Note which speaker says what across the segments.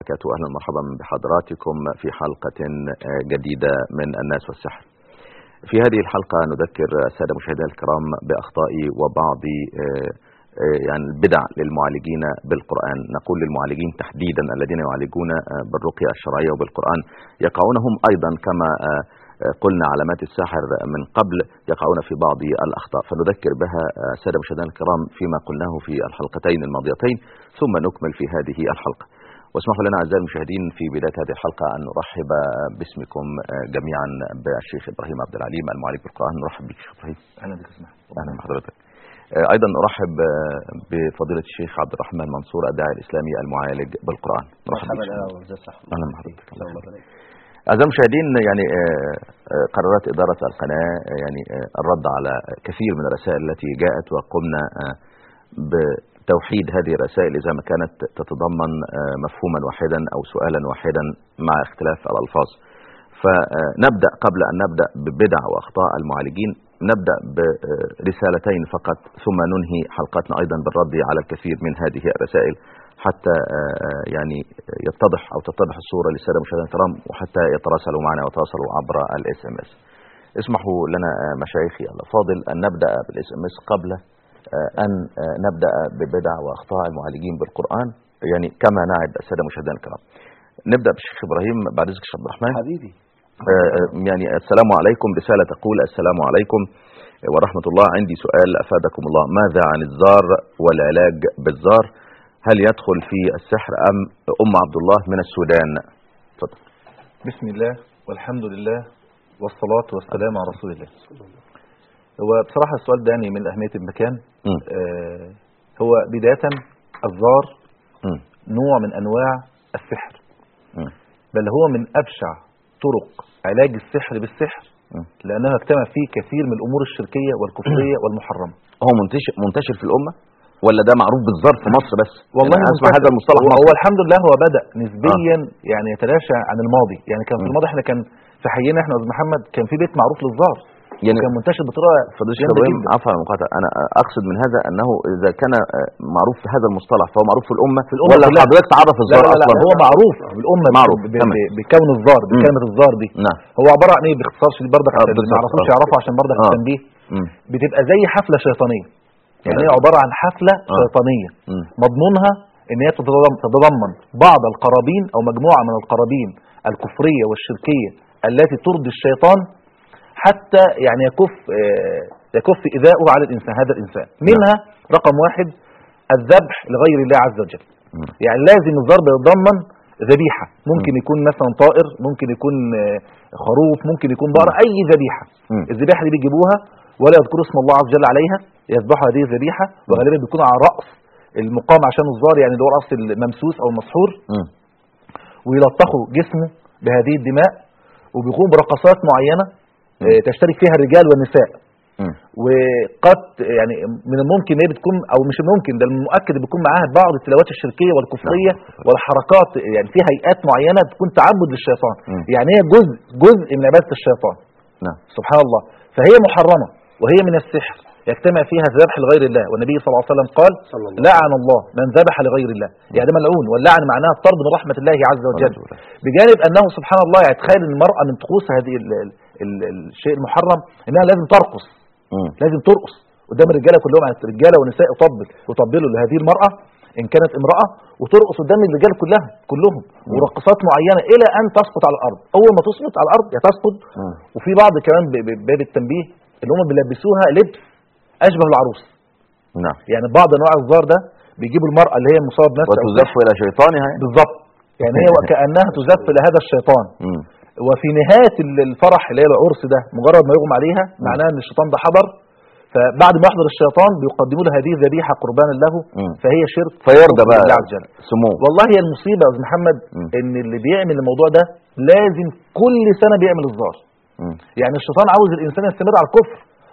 Speaker 1: وبركاته أهلا ومرحبا بحضراتكم في حلقة آه، جديدة من الناس والسحر في هذه الحلقة نذكر السادة مشاهدينا الكرام بأخطاء وبعض آه، آه، يعني البدع للمعالجين بالقرآن نقول للمعالجين تحديدا الذين يعالجون آه، بالرقية الشرعية وبالقرآن يقعون هم أيضا كما آه، آه، قلنا علامات الساحر من قبل يقعون في بعض الأخطاء فنذكر بها آه، السادة مشاهدينا الكرام فيما قلناه في الحلقتين الماضيتين ثم نكمل في هذه الحلقة واسمحوا لنا أعزائي المشاهدين في بداية هذه الحلقة أن نرحب باسمكم آه، جميعا بالشيخ إبراهيم عبد العليم المعالج بالقرآن نرحب بك شيخ إبراهيم
Speaker 2: اهلا بك اسمع
Speaker 1: اهلا بحضرتك آه، ايضا ارحب آه، بفضيله الشيخ عبد الرحمن منصور الداعي الاسلامي المعالج بالقران نرحب بك
Speaker 2: مرحبا اهلا وسهلا صح
Speaker 1: اهلا بحضرتك
Speaker 2: الله يبارك
Speaker 1: اعزائي المشاهدين يعني آه، آه، قررت اداره القناه آه، يعني آه، الرد على كثير من الرسائل التي جاءت وقمنا آه، بتوحيد هذه الرسائل اذا ما كانت تتضمن آه، مفهوما واحدا او سؤالا واحدا مع اختلاف الالفاظ فنبدا قبل ان نبدا ببدع واخطاء المعالجين نبدا برسالتين فقط ثم ننهي حلقتنا ايضا بالرد على الكثير من هذه الرسائل حتى آه، يعني يتضح او تتضح الصوره للساده المشاهدين الكرام وحتى يتراسلوا معنا ويتواصلوا عبر الاس ام اس. اسمحوا لنا آه، مشايخي الافاضل ان نبدا بالاس ام اس قبل آه، ان آه، نبدا ببدع واخطاء المعالجين بالقران يعني كما نعد الساده المشاهدين الكرام. نبدا بالشيخ ابراهيم بعد اذنك شيخ عبد الرحمن.
Speaker 2: حبيبي
Speaker 1: آه، يعني السلام عليكم رسالة تقول السلام عليكم ورحمة الله عندي سؤال أفادكم الله ماذا عن الزار والعلاج بالزار هل يدخل في السحر أم أم عبد الله من السودان تفضل
Speaker 2: بسم الله والحمد لله والصلاة والسلام على رسول الله هو بصراحة السؤال ده يعني من أهمية المكان
Speaker 1: مم.
Speaker 2: آه هو بداية الزار
Speaker 1: مم.
Speaker 2: نوع من أنواع السحر
Speaker 1: مم.
Speaker 2: بل هو من أبشع طرق علاج السحر بالسحر
Speaker 1: مم.
Speaker 2: لأنه اجتمع فيه كثير من الأمور الشركية والكفرية والمحرمة
Speaker 1: هو منتشر منتشر في الأمة ولا ده معروف بالزار في مصر بس
Speaker 2: والله
Speaker 1: يعني أسمع
Speaker 2: منتشر.
Speaker 1: هذا المصطلح
Speaker 2: هو,
Speaker 1: مصر
Speaker 2: هو الحمد لله هو بدأ نسبيا يعني يتلاشى عن الماضي يعني كان في
Speaker 1: مم.
Speaker 2: الماضي احنا كان في حينا احنا استاذ محمد كان في بيت معروف للزار
Speaker 1: يعني
Speaker 2: كان منتشر بطريقه
Speaker 1: فضيلة الشيخ
Speaker 2: جامدة
Speaker 1: ابراهيم
Speaker 2: جدا.
Speaker 1: عفوا عن المقاطعة انا اقصد من هذا انه اذا كان آه، معروف في هذا المصطلح فهو معروف في الامه
Speaker 2: في الأمة
Speaker 1: ولا
Speaker 2: كلها.
Speaker 1: حضرتك تعرف
Speaker 2: لا
Speaker 1: الزار
Speaker 2: لا, لا
Speaker 1: اصلا
Speaker 2: هو معروف بالامه
Speaker 1: معروف،
Speaker 2: ب- ب-
Speaker 1: تمام.
Speaker 2: ب- بكون الزار بكلمه الزار دي
Speaker 1: نعم
Speaker 2: هو عباره عن ايه باختصار شديد برضك
Speaker 1: آه،
Speaker 2: عشان اللي ما
Speaker 1: بالظبط،
Speaker 2: يعرفوش
Speaker 1: آه.
Speaker 2: يعرفوا عشان برضك
Speaker 1: آه.
Speaker 2: التنبيه
Speaker 1: مم.
Speaker 2: بتبقى زي حفله شيطانيه يعني هي
Speaker 1: تمام.
Speaker 2: عباره عن حفله شيطانيه
Speaker 1: مم.
Speaker 2: مضمونها ان هي تتضمن تتضمن بعض القرابين او مجموعه من القرابين الكفريه والشركيه التي ترضي الشيطان حتى يعني يكف آه، يكف ايذاؤه على الانسان هذا الانسان منها رقم واحد الذبح لغير الله عز وجل
Speaker 1: مم.
Speaker 2: يعني لازم الضرب يتضمن ذبيحه ممكن يكون مثلا طائر ممكن يكون آه، خروف ممكن يكون بقره اي ذبيحه
Speaker 1: مم.
Speaker 2: الذبيحه دي بيجيبوها ولا يذكروا اسم الله عز وجل عليها يذبحوا هذه الذبيحه وغالبا بيكون على راس المقام عشان الزار يعني اللي هو راس الممسوس او المسحور
Speaker 1: مم.
Speaker 2: ويلطخوا جسمه بهذه الدماء وبيقوموا برقصات معينه آه، تشترك فيها الرجال والنساء
Speaker 1: مم.
Speaker 2: وقد يعني من الممكن ان هي بتكون او مش الممكن ده المؤكد إن بيكون معاها بعض التلاوات الشركيه والكفريه والحركات يعني في هيئات معينه تكون تعبد للشيطان
Speaker 1: مم.
Speaker 2: يعني هي جزء جزء من عباده الشيطان
Speaker 1: نعم
Speaker 2: سبحان الله فهي محرمه وهي من السحر يجتمع فيها الذبح لغير الله والنبي صلى الله عليه وسلم قال
Speaker 3: صلى الله
Speaker 2: لعن الله من ذبح لغير الله يعني ده ملعون واللعن معناها الطرد من رحمه الله عز وجل
Speaker 1: والعياذ بالله.
Speaker 2: بجانب انه سبحان الله يعني تخيل ان المراه من طقوس هذه ال ال ال الشيء المحرم انها لازم ترقص
Speaker 1: مم.
Speaker 2: لازم ترقص قدام الرجاله كلهم يعني رجاله ونساء يطبل يطبلوا لهذه المراه ان كانت امراه وترقص قدام الرجال كلها كلهم ورقصات معينه الى ان تسقط على الارض اول ما تسقط على الارض يا تسقط
Speaker 1: مم.
Speaker 2: وفي بعض كمان ب- ب- باب التنبيه اللي هم بيلبسوها لبس اشبه العروس
Speaker 1: نعم
Speaker 2: يعني بعض انواع الزار ده بيجيبوا المراه اللي هي مصاب نفسها أو
Speaker 1: وتزف الى شيطانها يعني.
Speaker 2: بالظبط يعني هي وكانها تزف لهذا الشيطان
Speaker 1: مم.
Speaker 2: وفي نهايه ال- الفرح اللي هي العرس ده مجرد ما يغمى عليها معناها ان الشيطان ده حضر فبعد ما يحضر الشيطان بيقدموا له هذه الذبيحه قربانا له
Speaker 1: مم.
Speaker 2: فهي شرك
Speaker 1: فيرضى
Speaker 2: حب
Speaker 1: بقى
Speaker 2: لله عز وجل
Speaker 1: سمو
Speaker 2: والله هي المصيبه يا استاذ محمد
Speaker 1: مم.
Speaker 2: ان اللي بيعمل الموضوع ده لازم كل سنه بيعمل الزار
Speaker 1: مم.
Speaker 2: يعني الشيطان عاوز الانسان يستمر على الكفر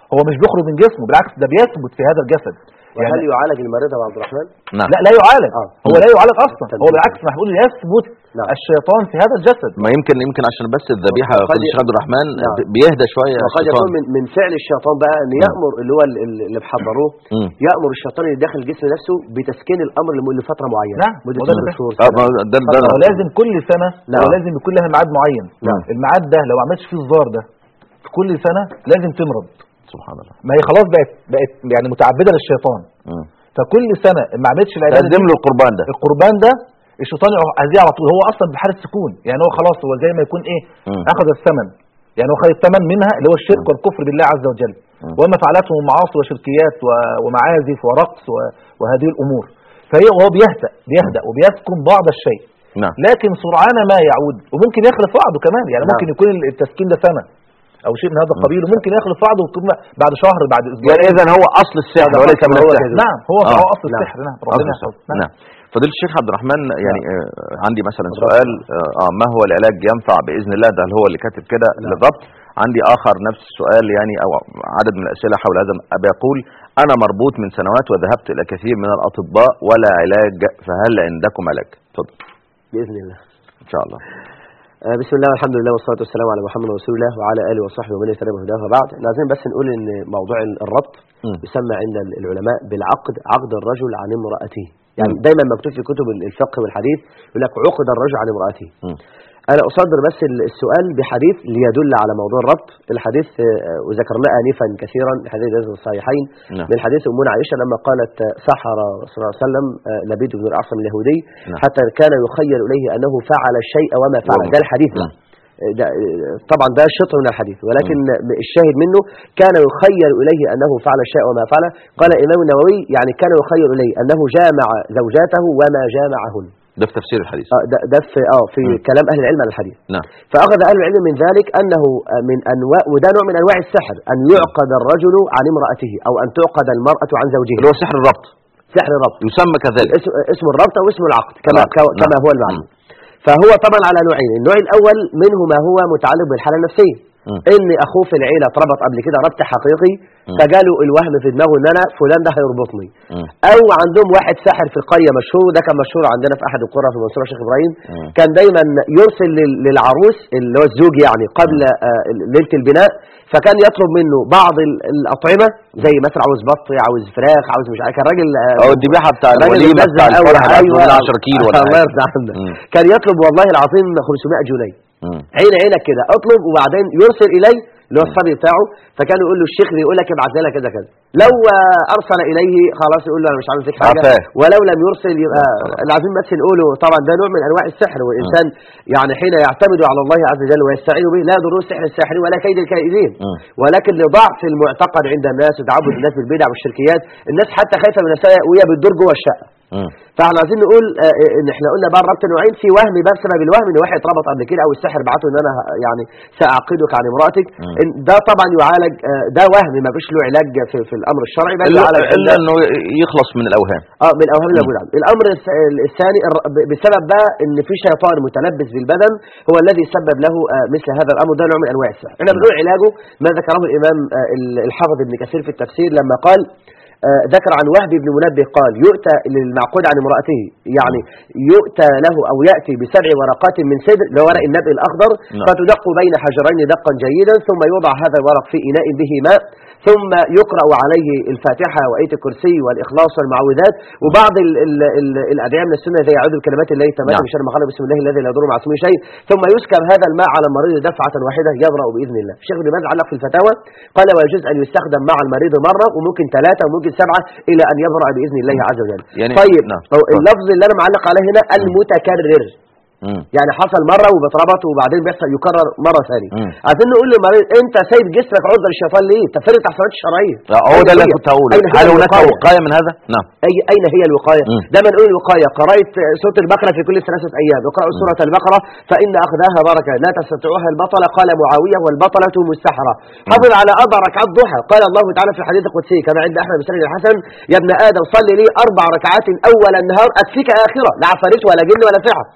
Speaker 2: هو مش بيخرج من جسمه بالعكس ده بيثبت في هذا الجسد
Speaker 3: وهل
Speaker 2: يعني
Speaker 3: يعالج المريض يا عبد الرحمن؟
Speaker 1: نعم
Speaker 2: لا لا يعالج
Speaker 3: آه.
Speaker 2: هو لا يعالج اصلا
Speaker 3: تمام.
Speaker 2: هو بالعكس ما بيقول يثبت
Speaker 3: نعم.
Speaker 2: الشيطان في هذا الجسد
Speaker 1: ما يمكن يمكن عشان بس الذبيحه
Speaker 3: وقد
Speaker 1: فضل الشيخ عبد الرحمن
Speaker 3: نعم.
Speaker 1: ب- بيهدى شويه
Speaker 3: وقد
Speaker 1: الشيطان
Speaker 3: يكون من, من فعل الشيطان بقى ان يامر اللي هو ال- ال- اللي محضروه
Speaker 1: مم.
Speaker 3: يامر الشيطان اللي داخل الجسم نفسه بتسكين الامر لم- لفتره معينه
Speaker 2: نعم،
Speaker 3: مده
Speaker 2: وده
Speaker 3: ست
Speaker 2: اللي
Speaker 3: شهور
Speaker 1: اه
Speaker 3: سنة.
Speaker 1: ما ده ده
Speaker 2: هو لازم كل سنه
Speaker 3: نعم.
Speaker 2: هو لازم يكون لها ميعاد معين
Speaker 3: نعم.
Speaker 2: الميعاد ده لو ما عملتش فيه الزار ده في كل سنه لازم تمرض
Speaker 1: سبحان الله
Speaker 2: ما هي خلاص بقت بقت يعني متعبده للشيطان
Speaker 1: مم.
Speaker 2: فكل سنه ما عملتش العباده
Speaker 1: تقدم
Speaker 2: دي
Speaker 1: له القربان ده
Speaker 2: القربان ده الشيطان عايزيه على طول هو اصلا بحاله سكون يعني هو خلاص هو زي ما يكون ايه
Speaker 1: مم.
Speaker 2: اخذ الثمن يعني هو خد الثمن منها اللي هو الشرك والكفر بالله عز وجل
Speaker 1: مم.
Speaker 2: وما فعلته من معاصي وشركيات و- ومعازف ورقص و- وهذه الامور فهي وهو بيهدأ بيهدأ وبيسكن بعض الشيء
Speaker 1: نعم
Speaker 2: لكن سرعان ما يعود وممكن يخلف بعضه كمان يعني
Speaker 3: نعم.
Speaker 2: ممكن يكون التسكين ده سنه او شيء من هذا القبيل وممكن يخلف بعضه ويكون بعد شهر بعد اسبوع
Speaker 1: يعني اذا هو اصل السحر
Speaker 3: هذا
Speaker 1: وليس
Speaker 3: أصل
Speaker 1: من
Speaker 3: هو
Speaker 1: السحر
Speaker 3: كده.
Speaker 2: نعم هو
Speaker 1: آه.
Speaker 2: هو اصل
Speaker 3: نعم.
Speaker 2: السحر نعم
Speaker 1: أصل
Speaker 2: ربنا
Speaker 1: السحر.
Speaker 2: يحفظه نعم
Speaker 1: نعم فضيلة الشيخ عبد الرحمن يعني آه عندي مثلا سؤال آه آه، ما هو العلاج ينفع باذن الله ده هو اللي كاتب كده للضبط عندي اخر نفس السؤال يعني او عدد من الاسئله حول هذا ابي اقول انا مربوط من سنوات وذهبت الى كثير من الاطباء ولا علاج فهل عندكم علاج؟ اتفضل
Speaker 3: باذن الله
Speaker 1: ان شاء الله
Speaker 3: آه، بسم الله والحمد لله والصلاه والسلام على محمد رسول الله وعلى اله وصحبه ومن اهتدى بهداه وبعد احنا عايزين بس نقول ان موضوع الربط
Speaker 1: مم.
Speaker 3: يسمى عند العلماء بالعقد عقد الرجل عن امراته يعني
Speaker 1: مم.
Speaker 3: دايما مكتوب في كتب الفقه والحديث يقول لك عقد الرجل عن امراته
Speaker 1: مم.
Speaker 3: انا اصدر بس ال- السؤال بحديث ليدل على موضوع الربط الحديث آه، وذكرناه انفا كثيرا حديث في الصحيحين
Speaker 1: نعم.
Speaker 3: من حديث امنا عائشه لما قالت آه، سحر صلى الله عليه وسلم آه، لبيد بن الاعصم اليهودي
Speaker 1: نعم.
Speaker 3: حتى كان يخيل اليه انه فعل الشيء وما فعل
Speaker 1: وما-
Speaker 3: ده الحديث ده
Speaker 1: نعم.
Speaker 3: ده طبعا ده شطر من الحديث ولكن الشاهد منه كان يخيل اليه انه فعل الشيء وما فعل قال الامام النووي يعني كان يخيل اليه انه جامع زوجاته وما جامعهن
Speaker 1: ده في تفسير الحديث
Speaker 3: آه، ده, ده في اه في
Speaker 1: مم.
Speaker 3: كلام اهل العلم عن الحديث
Speaker 1: نعم
Speaker 3: فاخذ اهل العلم من ذلك انه آه، من انواع وده نوع من انواع السحر ان يعقد الرجل عن امراته او ان تعقد المراه عن زوجها
Speaker 1: اللي هو سحر الربط
Speaker 3: سحر الربط
Speaker 1: يسمى كذلك
Speaker 3: اسم, اسم الربط او اسم العقد كما
Speaker 1: العقد.
Speaker 3: كما- كما
Speaker 1: نعم.
Speaker 3: هو المعنى فهو طبعا على نوعين النوع الاول منه ما هو متعلق بالحاله النفسيه
Speaker 1: مم.
Speaker 3: ان اخوه في العيله اتربط قبل كده ربط حقيقي
Speaker 1: مم.
Speaker 3: فجاله الوهم في دماغه ان انا فلان ده هيربطني
Speaker 1: مم.
Speaker 3: او عندهم واحد ساحر في القريه مشهور ده كان مشهور عندنا في احد القرى في منصوره الشيخ ابراهيم
Speaker 1: مم.
Speaker 3: كان دايما يرسل لل- للعروس اللي هو الزوج يعني قبل آه، ليله البناء فكان يطلب منه بعض ال- الاطعمه زي مثلا عاوز بط عاوز فراخ عاوز مش عارف كان راجل آه،
Speaker 1: او الذبيحه بتاع
Speaker 3: راجل
Speaker 1: الوليمه
Speaker 3: متنزه
Speaker 1: بتاع
Speaker 3: أوي.
Speaker 1: الفرح بعد
Speaker 3: أيوة.
Speaker 1: من 10 كيلو ولا
Speaker 3: الله
Speaker 1: حاجه
Speaker 3: يرضى عنك
Speaker 1: مم.
Speaker 3: كان يطلب والله العظيم 500 جنيه
Speaker 1: مم.
Speaker 3: عين عينك كده اطلب وبعدين يرسل اليه اللي هو الصبي بتاعه فكان يقول له الشيخ بيقول لك ابعت لنا كذا كذا لو آه، ارسل اليه خلاص يقول له انا مش عاوز فيك حاجه
Speaker 1: عفاه.
Speaker 3: ولو لم يرسل يبقى اللي عايزين بس نقوله طبعا ده نوع من انواع السحر والانسان يعني حين يعتمد على الله عز وجل ويستعين به لا يضر السحر الساحرين ولا كيد الكائدين
Speaker 1: مم.
Speaker 3: ولكن لضعف المعتقد عند الناس وتعبد الناس بالبدع والشركيات الناس حتى خايفه من نفسها وهي بتدور جوه الشقه
Speaker 1: مم.
Speaker 3: فاحنا عايزين نقول آه، ان احنا قلنا بقى الربط نوعين في وهم بقى بسبب الوهم ان واحد اتربط قبل كده او السحر بعته ان انا ه- يعني ساعقدك عن امراتك
Speaker 1: مم.
Speaker 3: إن ده طبعا يعالج آه، ده وهم ما فيش له علاج في, في الامر الشرعي بل
Speaker 1: الا
Speaker 3: يعالج
Speaker 1: الا انه يخلص من الاوهام
Speaker 3: اه من الاوهام اللي موجوده عنده. الامر الث- الثاني الر- ب- بسبب بقى ان في شيطان متلبس بالبدن هو الذي سبب له آه، مثل هذا الامر ده نوع من انواع السحر احنا بنقول علاجه ما ذكره الامام آه، ال- الحافظ ابن كثير في التفسير لما قال آه، ذكر عن وهب بن منبه قال يؤتى للمعقود عن امرأته يعني يؤتى له أو يأتي بسبع ورقات من سدر اللي هو ورق النبي الأخضر
Speaker 1: نعم.
Speaker 3: فتدق بين حجرين دقا جيدا ثم يوضع هذا الورق في إناء به ماء ثم يقرأ عليه الفاتحة وآية الكرسي والإخلاص والمعوذات وبعض ال ال ال الأدعية من السنة زي أعوذ بكلمات الله التامات
Speaker 1: نعم.
Speaker 3: من شر ما خلق بسم الله الذي لا يضر مع اسمه شيء ثم يسكب هذا الماء على المريض دفعة واحدة يبرأ بإذن الله الشيخ ابن باز علق في الفتاوى قال ويجوز أن يستخدم مع المريض مرة وممكن ثلاثة وممكن سبعة إلى أن يبرأ بإذن الله عز وجل
Speaker 1: يعني-
Speaker 3: طيب
Speaker 1: نعم.
Speaker 3: أو
Speaker 1: اتفضل.
Speaker 3: اللفظ اللي أنا معلق عليه هنا المتكرر
Speaker 1: مم.
Speaker 3: يعني حصل مرة وبتربط وبعدين بيحصل يكرر مرة ثانية
Speaker 1: مم.
Speaker 3: عايزين نقول للمريض انت سايب جسمك عرضة للشيطان ليه تفرد التحصينات الشرعية
Speaker 1: آه، هو ده اللي
Speaker 3: أين
Speaker 1: كنت هقوله
Speaker 3: أين هي
Speaker 1: هل هناك
Speaker 3: الوقاية؟
Speaker 1: وقايه من هذا؟ نعم
Speaker 3: أي أين هي الوقاية؟
Speaker 1: مم.
Speaker 3: دايما نقول الوقاية قرأت سورة البقرة في كل ثلاثة أيام اقرأوا سورة البقرة فإن أخذها بركة لا تستطيعها البطلة قال معاوية والبطلة مستحرة حافظ على أربع ركعات ضحى قال الله تعالى في الحديث القدسي كما عند أحمد بن سعيد الحسن يا ابن آدم صل لي أربع ركعات أول النهار أكفيك آخرة لا عفاريت ولا جن ولا سحر
Speaker 1: نعم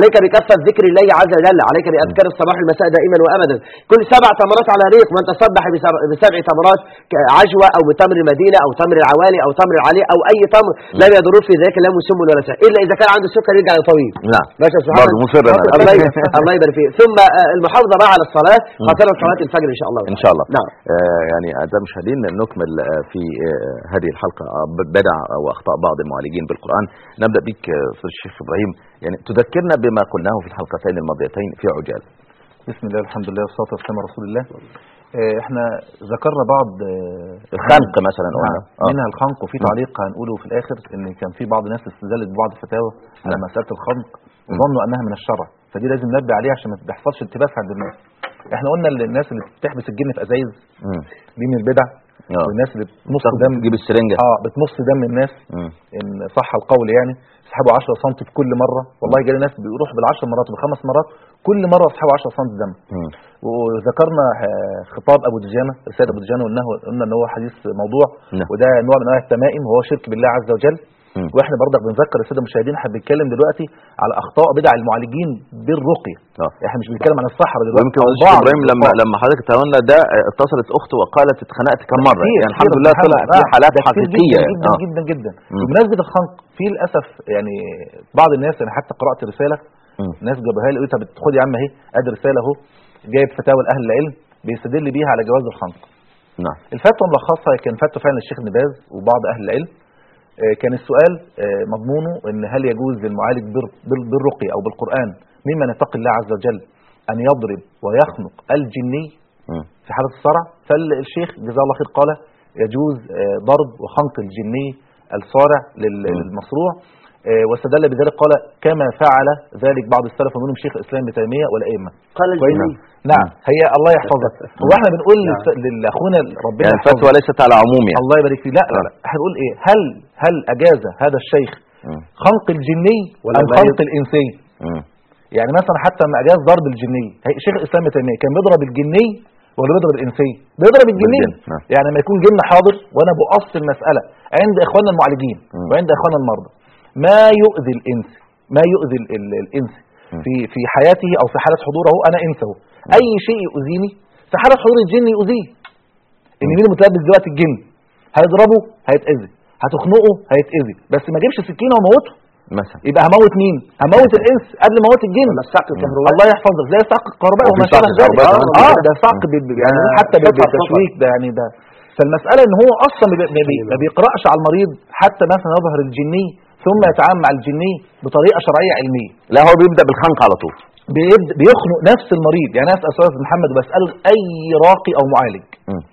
Speaker 3: عليك بكثره ذكر الله عز وجل عليك باذكار الصباح والمساء دائما وابدا كل سبع تمرات على ريق من تصبح بسبع, بسبع تمرات ك- عجوه او بتمر المدينه او تمر العوالي او تمر العلي او اي تمر لم يضر في ذلك لا مسم ولا سائل الا اذا كان عنده سكر يرجع لطبيب
Speaker 1: نعم
Speaker 3: ماشي يا سبحان
Speaker 1: برضه مصر أنا.
Speaker 3: الله ي- الله يبارك فيك ثم آه، المحافظه بقى على الصلاه خاصه صلاه الفجر ان شاء الله
Speaker 1: ان شاء الله
Speaker 3: نعم
Speaker 1: آه يعني اعزائي المشاهدين نكمل آه في آه هذه الحلقه آه بدع واخطاء بعض المعالجين بالقران نبدا بك آه فضيلة الشيخ ابراهيم يعني تذكرنا بما قلناه في الحلقتين الماضيتين في عجاله
Speaker 2: بسم الله الحمد لله والصلاه والسلام على رسول الله آه، احنا ذكرنا بعض آه،
Speaker 1: الخنق مثلا
Speaker 2: نعم
Speaker 1: قلنا آه.
Speaker 2: منها الخنق وفي تعليق هنقوله في الاخر ان كان في بعض الناس استدلت ببعض الفتاوى على
Speaker 1: نعم.
Speaker 2: مساله الخنق وظنوا انها من الشرع فدي لازم ننبه عليها عشان ما تحصلش التباس عند الناس احنا قلنا ان الناس اللي بتحبس الجن في ازايز
Speaker 1: مم.
Speaker 2: دي من البدع
Speaker 1: آه.
Speaker 2: والناس اللي بتمص
Speaker 1: تاخد-
Speaker 2: دم
Speaker 1: تجيب السرنجه
Speaker 2: اه بتمص دم الناس
Speaker 1: مم.
Speaker 2: ان صح القول يعني يسحبوا 10 سم في كل مره والله جالي ناس بيروحوا بال10 مرات وبالخمس مرات كل مره يسحبوا 10 سم دم
Speaker 1: مم.
Speaker 2: وذكرنا آه، خطاب ابو دجانه رساله ابو دجانه وانه قلنا ان هو حديث موضوع
Speaker 1: نعم.
Speaker 2: وده نوع من انواع التمائم وهو شرك بالله عز وجل
Speaker 1: مم.
Speaker 2: واحنا برضك بنذكر الساده المشاهدين احنا بنتكلم دلوقتي على اخطاء بدع المعالجين بالرقيه
Speaker 1: آه.
Speaker 2: احنا مش بنتكلم عن الصحراء دلوقتي
Speaker 1: ويمكن
Speaker 2: أو
Speaker 1: فضيلة الشيخ
Speaker 2: بعض
Speaker 1: ابراهيم لما
Speaker 2: الأخطاء.
Speaker 1: لما حضرتك تولى ده آه، اتصلت اخته وقالت اتخنقت كم مره
Speaker 2: كتير
Speaker 1: يعني الحمد
Speaker 2: كتير
Speaker 1: لله
Speaker 2: محمد.
Speaker 1: طلع في
Speaker 2: آه،
Speaker 1: حالات
Speaker 2: ده كتير
Speaker 1: حقيقيه
Speaker 2: جدا جدا,
Speaker 1: آه.
Speaker 2: جدا جدا
Speaker 1: مم.
Speaker 2: بمناسبه الخنق في للاسف يعني بعض الناس انا حتى قرات رساله
Speaker 1: مم.
Speaker 2: ناس جابوها لي قلت طب خد يا عم اهي ادي رساله اهو جايب فتاوى لاهل العلم بيستدل بيها على جواز الخنق
Speaker 1: نعم
Speaker 2: الفتوى ملخصها كان فتوى فعلا الشيخ ابن باز وبعض اهل العلم آه، كان السؤال آه، مضمونه ان هل يجوز للمعالج بال- بال- بالرقي او بالقران ممن يتقي الله عز وجل ان يضرب ويخنق الجني
Speaker 1: مم.
Speaker 2: في حاله الصرع فالشيخ جزاه الله خير قال يجوز آه، ضرب وخنق الجني الصارع لل-
Speaker 1: مم.
Speaker 2: للمصروع آه، واستدل بذلك قال كما فعل ذلك بعض السلف ومنهم شيخ الاسلام ابن تيميه والائمه
Speaker 3: قال
Speaker 2: كويس
Speaker 3: الجني
Speaker 2: نعم هي الله يحفظك هو احنا بنقول
Speaker 3: نعم.
Speaker 2: للس- لاخونا ربنا
Speaker 1: يعني
Speaker 2: يحفظه
Speaker 1: الفتوى ليست على عموم يعني
Speaker 2: الله يبارك فيه لا لا لا احنا بنقول ايه هل هل اجاز هذا الشيخ
Speaker 1: مم.
Speaker 2: خنق الجني
Speaker 3: ولا
Speaker 2: ام
Speaker 3: ما
Speaker 2: خنق
Speaker 3: يب-
Speaker 2: الانسي
Speaker 1: مم.
Speaker 2: يعني مثلا حتى لما اجاز ضرب الجني هي شيخ الاسلام ابن تيميه كان بيضرب الجني ولا بيضرب الانسي بيضرب الجني
Speaker 1: بالجن، نعم.
Speaker 2: يعني لما يكون جن حاضر وانا بقص المساله عند اخواننا المعالجين
Speaker 1: مم.
Speaker 2: وعند اخواننا المرضى ما يؤذي الانس ما يؤذي ال- ال- الانس
Speaker 1: مم.
Speaker 2: في في حياته او في حاله حضوره انا انسه اي شيء يؤذيني في حاله حضور الجن يؤذيه ان مين المتلبس دلوقتي الجن هيضربه هيتاذي هتخنقه هيتاذي بس ما اجيبش سكينه وموته
Speaker 1: مثلا
Speaker 2: يبقى هموت مين هموت الانس قبل ما اموت الجن
Speaker 3: ولا السقف الكهربائي
Speaker 2: الله يحفظك زي صعق الكهرباء
Speaker 1: وفي
Speaker 2: وما
Speaker 1: صعق
Speaker 2: شابه ذلك
Speaker 1: الكهرباء
Speaker 2: اه,
Speaker 1: كمان.
Speaker 2: آه ده صعق ب- ب- يعني
Speaker 3: ده
Speaker 2: حتى ب-
Speaker 3: صفر
Speaker 2: بالتشويك ده يعني ده فالمساله ان هو اصلا ما بي- ما بي- ما بيقراش على المريض حتى مثلا يظهر الجني ثم يتعامل مع الجني بطريقه شرعيه علميه
Speaker 1: لا هو بيبدا بالخنق على طول
Speaker 2: بيبدأ بيخنق نفس المريض يعني انا اسال استاذ محمد وبساله اي راقي او معالج
Speaker 1: مم.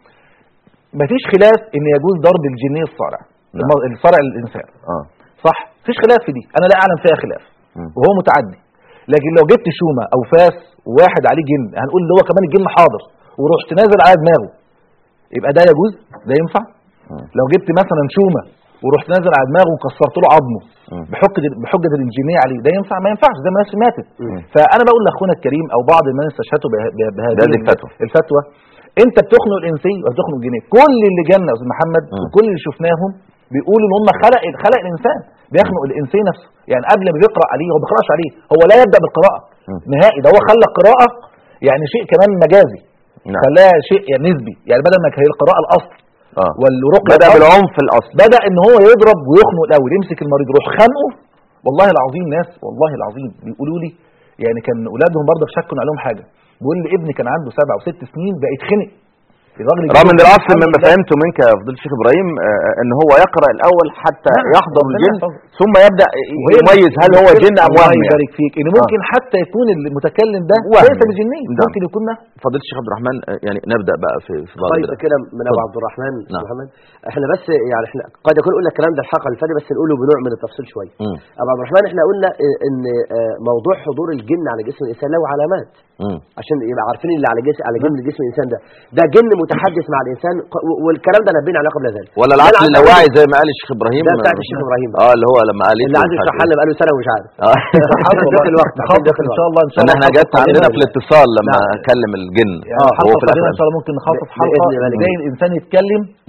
Speaker 2: مفيش خلاف ان يجوز ضرب الجني الصارع
Speaker 1: نعم.
Speaker 2: الم- الصارع للانسان
Speaker 1: اه
Speaker 2: صح مفيش خلاف في دي انا لا اعلم فيها خلاف
Speaker 1: مم.
Speaker 2: وهو متعدي لكن لو جبت شومه او فاس وواحد عليه جن هنقول اللي هو كمان الجن حاضر ورحت نازل على دماغه يبقى ده يجوز ده ينفع
Speaker 1: مم.
Speaker 2: لو جبت مثلا شومه ورحت نازل على دماغه وكسرت له عظمه
Speaker 1: مم.
Speaker 2: بحجه بحجه الانجينيه عليه ده ينفع ما ينفعش زي ما الناس ماتت
Speaker 1: مم.
Speaker 2: فانا بقول لاخونا الكريم او بعض الناس استشهدوا به- به- بهذه
Speaker 1: بهذه الفتوى.
Speaker 2: الفتوى انت بتخنق الانسي وبتخنق الجنيه كل اللي جالنا يا استاذ محمد
Speaker 1: مم.
Speaker 2: وكل اللي شفناهم بيقولوا ان هم خلق خلق الانسان بيخنق الانسي نفسه يعني قبل ما بيقرا عليه هو ما بيقراش عليه هو لا يبدا بالقراءه
Speaker 1: مم.
Speaker 2: نهائي ده هو خلق قراءه يعني شيء كمان مجازي
Speaker 1: نعم
Speaker 2: خلاها شيء يعني نسبي يعني بدل ما هي القراءه الاصل
Speaker 1: اه
Speaker 2: والرقيه
Speaker 1: بدا
Speaker 2: الأصل،
Speaker 1: بالعنف الاصل
Speaker 2: بدا ان هو يضرب ويخنق الاول يمسك المريض يروح خانقه والله العظيم ناس والله العظيم بيقولوا لي يعني كان اولادهم برضه شكوا عليهم حاجه بيقول لي ابني كان عنده سبع وست سنين بقى يتخنق الراجل
Speaker 1: رغم ان
Speaker 2: الجن
Speaker 1: الاصل
Speaker 2: الحمد
Speaker 1: مما
Speaker 2: لله
Speaker 1: فهمته منك يا فضيله الشيخ ابراهيم آه، ان هو يقرا الاول حتى
Speaker 2: نعم،
Speaker 1: يحضر
Speaker 2: ربنا
Speaker 1: الجن
Speaker 2: يحفظه.
Speaker 1: ثم يبدا
Speaker 2: وهي
Speaker 1: يميز هل هو جن ام
Speaker 2: الله
Speaker 1: وهم يعني.
Speaker 2: يبارك فيك ان ممكن حتى يكون المتكلم ده
Speaker 1: وهم.
Speaker 2: ليس بجني
Speaker 1: نعم.
Speaker 2: ممكن يكون ده
Speaker 1: فضيله الشيخ عبد الرحمن آه، يعني نبدا بقى في في بعض
Speaker 3: طيب
Speaker 1: البدع.
Speaker 3: كده من ابو
Speaker 1: اتفضل.
Speaker 3: عبد الرحمن أستاذ
Speaker 1: نعم.
Speaker 3: محمد احنا بس يعني احنا قد يكون قلنا الكلام ده الحلقه اللي فاتت بس نقوله بنوع من التفصيل شويه
Speaker 1: مم.
Speaker 3: ابو عبد الرحمن احنا قلنا اه، ان اه، موضوع حضور الجن على جسم الانسان له علامات
Speaker 1: مم.
Speaker 3: عشان يبقى عارفين اللي على جسم على جسم جسم الانسان ده ده جن متحدث مع الانسان ق- والكلام ده نبينا عليه قبل ذلك
Speaker 1: ولا
Speaker 3: ده
Speaker 1: العقل
Speaker 3: أنا عايز
Speaker 1: اللاواعي
Speaker 3: أقول-
Speaker 1: زي ما قال الشيخ ابراهيم
Speaker 3: ده بتاعت الشيخ ابراهيم
Speaker 1: اه اللي هو لما قال
Speaker 3: اللي عايز يشرحها لنا بقاله سنه ومش عارف
Speaker 1: اه
Speaker 2: سبحان الله
Speaker 3: داخل الوقت،
Speaker 2: نخطط
Speaker 3: داخل
Speaker 2: ان
Speaker 3: الوقت.
Speaker 2: شاء الله ان شاء
Speaker 1: ان
Speaker 2: الله
Speaker 1: احنا جت
Speaker 2: نخطط
Speaker 1: عندنا
Speaker 3: نعم.
Speaker 1: في الاتصال لما
Speaker 3: نعم.
Speaker 1: كلم الجن
Speaker 2: يعني
Speaker 1: وهو
Speaker 2: الحلقه
Speaker 1: في
Speaker 2: القادمه ان
Speaker 1: الاخر
Speaker 2: شاء الله ممكن نخطط
Speaker 3: بإذن
Speaker 2: حلقه
Speaker 3: الله.
Speaker 2: ازاي الانسان يتكلم
Speaker 1: مم.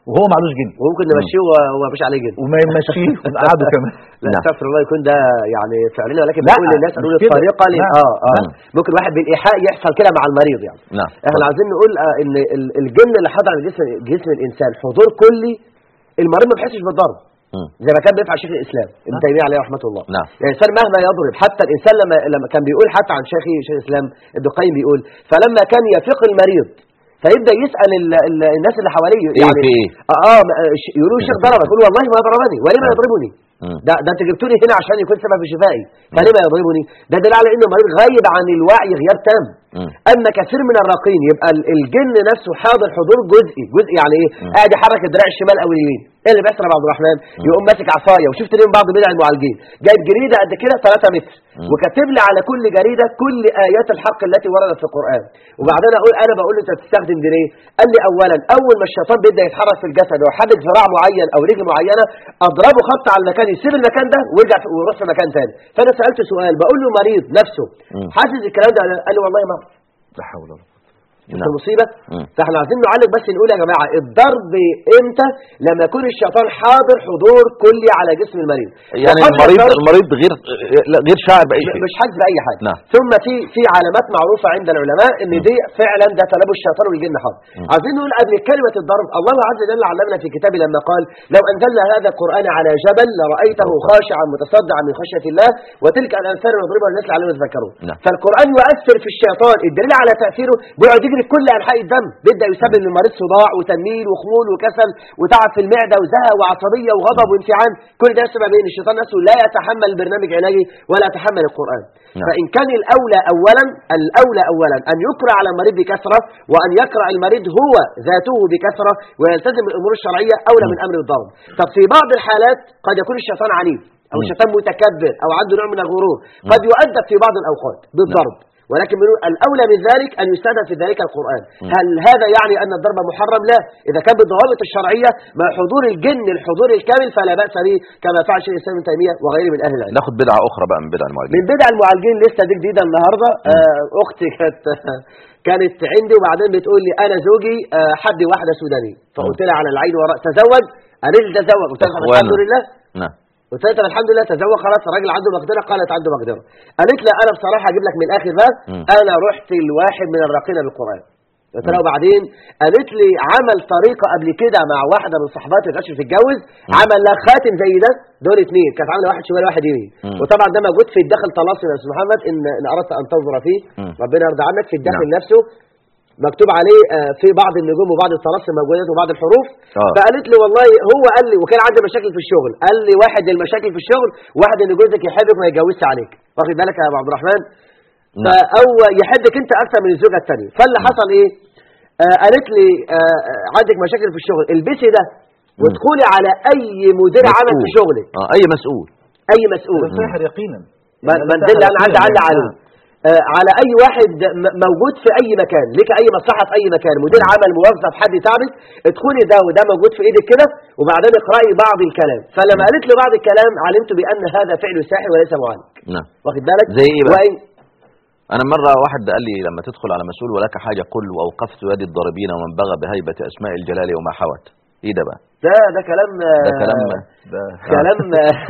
Speaker 2: وهو معلوش جن
Speaker 3: وممكن نمشيه و- ومفيش عليه جد
Speaker 2: وما يمشيه ونقعده كمان
Speaker 3: لا
Speaker 1: نعم.
Speaker 3: استغفر الله يكون ده يعني فعلنا ولكن
Speaker 2: لا،
Speaker 3: بنقول للناس
Speaker 2: مش
Speaker 3: قالوا
Speaker 2: كده.
Speaker 3: الطريقه ل...
Speaker 2: لا.
Speaker 3: اه اه
Speaker 1: نعم.
Speaker 3: ممكن واحد بالايحاء يحصل كده مع المريض يعني
Speaker 1: نعم
Speaker 3: احنا عايزين نقول آه ان ال- الجن اللي حضر على جسم جسم الانسان حضور كلي المريض ما بيحسش بالضرب
Speaker 1: مم.
Speaker 3: زي ما كان بيفعل شيخ الاسلام ابن
Speaker 2: نعم.
Speaker 3: تيميه عليه رحمه الله
Speaker 1: نعم.
Speaker 3: يعني الانسان مهما يضرب حتى الانسان لما لما كان بيقول حتى عن شيخي شيخ الاسلام ابن القيم بيقول فلما كان يفيق المريض فيبدا يسال ال ال الناس اللي حواليه
Speaker 1: ايه
Speaker 3: يعني
Speaker 1: في ايه
Speaker 3: اه, آه م- آه، ش- يقولوا الشيخ ضربك يقول والله ما ضربني ولما
Speaker 1: نعم.
Speaker 3: يضربني
Speaker 1: مم.
Speaker 3: ده ده انت جبتوني هنا عشان يكون سبب في شفائي فلما يضربني ده دليل على انه المريض غايب عن الوعي غياب تام
Speaker 1: مم.
Speaker 3: اما كثير من الراقين يبقى ال- الجن نفسه حاضر حضور جزئي جزئي يعني ايه
Speaker 1: مم.
Speaker 3: قاعد يحرك الدراع الشمال او اليمين ايه اللي بيحصل يا عبد الرحمن يقوم ماسك عصايه وشفت ليه بعض بدع المعالجين جايب جريده قد كده 3 متر
Speaker 1: مم.
Speaker 3: وكاتب لي على كل جريده كل ايات الحق التي وردت في القران وبعدين اقول انا بقول له انت بتستخدم دي ليه قال لي اولا اول ما الشيطان بيبدا يتحرك في الجسد ويحدد ذراع معين او رجل معينه اضربه خط على المكان يسيب المكان ده ويرجع في- ويروح في مكان ثاني فانا سالته سؤال بقول له مريض نفسه
Speaker 1: مم.
Speaker 3: حاسس الكلام ده قال لي والله ما
Speaker 2: لا حول ولا قوه
Speaker 3: شفت
Speaker 1: نعم.
Speaker 3: المصيبه
Speaker 1: مم.
Speaker 3: فاحنا عايزين نعالج بس نقول يا جماعه الضرب امتى لما يكون الشيطان حاضر حضور كلي على جسم المريض
Speaker 1: يعني
Speaker 3: وقبل
Speaker 1: المريض
Speaker 3: الضرب
Speaker 1: المريض غير لا، غير شاعر باي شيء
Speaker 3: مش حاسس باي حاجه
Speaker 1: نعم.
Speaker 3: ثم في في علامات معروفه عند العلماء ان دي فعلا ده تلبس الشيطان والجن حاضر
Speaker 1: مم.
Speaker 3: عايزين نقول قبل كلمه الضرب الله عز وجل علمنا في كتابه لما قال لو انزلنا هذا القران على جبل لرايته خاشعا متصدعا من خشيه الله وتلك الامثال نضربها للناس لعلهم يتذكرون
Speaker 1: نعم.
Speaker 3: فالقران يؤثر في الشيطان الدليل على تاثيره بيقعد يجري في كل انحاء الدم بيبدا يسبب للمريض صداع وتنميل وخمول وكسل وتعب في المعده وزهق وعصبيه وغضب وانفعال كل ده سبب ايه إن الشيطان نفسه لا يتحمل برنامج علاجي ولا يتحمل القران
Speaker 1: نعم.
Speaker 3: فان كان الاولى اولا الاولى اولا ان يقرا على المريض بكثره وان يقرا المريض هو ذاته بكثره ويلتزم بالامور الشرعيه اولى من امر الضرب طب في بعض الحالات قد يكون الشيطان عنيف او
Speaker 1: مم.
Speaker 3: الشيطان متكبر او عنده نوع من الغرور قد يؤدب في بعض الاوقات بالضرب ولكن بنقول الاولى من ذلك ان يستخدم في ذلك القران
Speaker 1: مم.
Speaker 3: هل هذا يعني ان الضرب محرم لا اذا كان بالضوابط الشرعيه مع حضور الجن الحضور الكامل فلا باس به كما فعل شيخ الاسلام ابن تيميه وغيره من اهل العلم
Speaker 1: ناخد بدعه اخرى بقى من بدع المعالجين
Speaker 3: من بدع المعالجين لسه دي جديده النهارده آه اختي كانت كانت عندي وبعدين بتقول لي انا زوجي آه حد واحده سوداني فقلت لها على العين وراء تزوج قالت لي تزوج قلت لها طب
Speaker 1: إخوانا.
Speaker 3: الحمد لله
Speaker 1: نعم
Speaker 3: قلت لها طب الحمد لله تزوج خلاص الراجل عنده مقدره قالت عنده مقدره قالت لي انا بصراحه اجيب لك من الاخر بقى
Speaker 1: مم.
Speaker 3: انا رحت لواحد من الراقين بالقران قلت لها
Speaker 1: مم.
Speaker 3: وبعدين قالت لي عمل طريقه قبل كده مع واحده من صحباتي اللي كانتش بتتجوز عمل لها خاتم زي ده دول اثنين كانت عامله واحد شمال واحد يمين
Speaker 1: مم.
Speaker 3: وطبعا ده موجود في الداخل طلاسم يا استاذ محمد ان ان اردت ان تنظر فيه
Speaker 1: مم.
Speaker 3: ربنا يرضى عنك في الداخل
Speaker 1: نعم.
Speaker 3: نفسه مكتوب عليه آه، في بعض النجوم وبعض الطلاسم موجودات وبعض الحروف
Speaker 1: آه.
Speaker 3: فقالت لي والله هو قال لي وكان عندي مشاكل في الشغل قال لي واحد المشاكل في الشغل واحد ان جوزك يحبك وما يتجوزش عليك واخد بالك يا ابو عبد الرحمن
Speaker 1: نعم.
Speaker 3: فا- او يحبك انت اكثر من الزوجه الثانيه فاللي حصل ايه آه قالت لي آه آه، عندك مشاكل في الشغل البسي ده وادخلي على اي مدير عمل في
Speaker 1: مسؤول.
Speaker 3: شغلك
Speaker 1: اه اي مسؤول
Speaker 3: اي مسؤول
Speaker 2: ده ساحر يقينا
Speaker 3: ما
Speaker 2: ده
Speaker 3: ما
Speaker 2: ساحر
Speaker 3: ده اللي انا عندي
Speaker 2: يقيناً.
Speaker 3: علق عليه آه، على اي واحد م- موجود في اي مكان ليك اي مصلحه في اي مكان مدير عمل موظف حد تعبك ادخلي ده وده موجود في ايدك كده وبعدين اقراي بعض الكلام فلما قالت لي بعض الكلام علمت بان هذا فعل ساحر وليس معالج
Speaker 1: نعم
Speaker 3: واخد بالك
Speaker 1: زي ايه بقى؟
Speaker 3: وإن
Speaker 1: انا مره واحد قال لي لما تدخل على مسؤول ولك حاجه قل واوقفت يد الضاربين ومن بغى بهيبه اسماء الجلال وما حوت ايه ده بقى
Speaker 3: ده ده كلام
Speaker 1: ده كلام
Speaker 2: ده
Speaker 3: كلام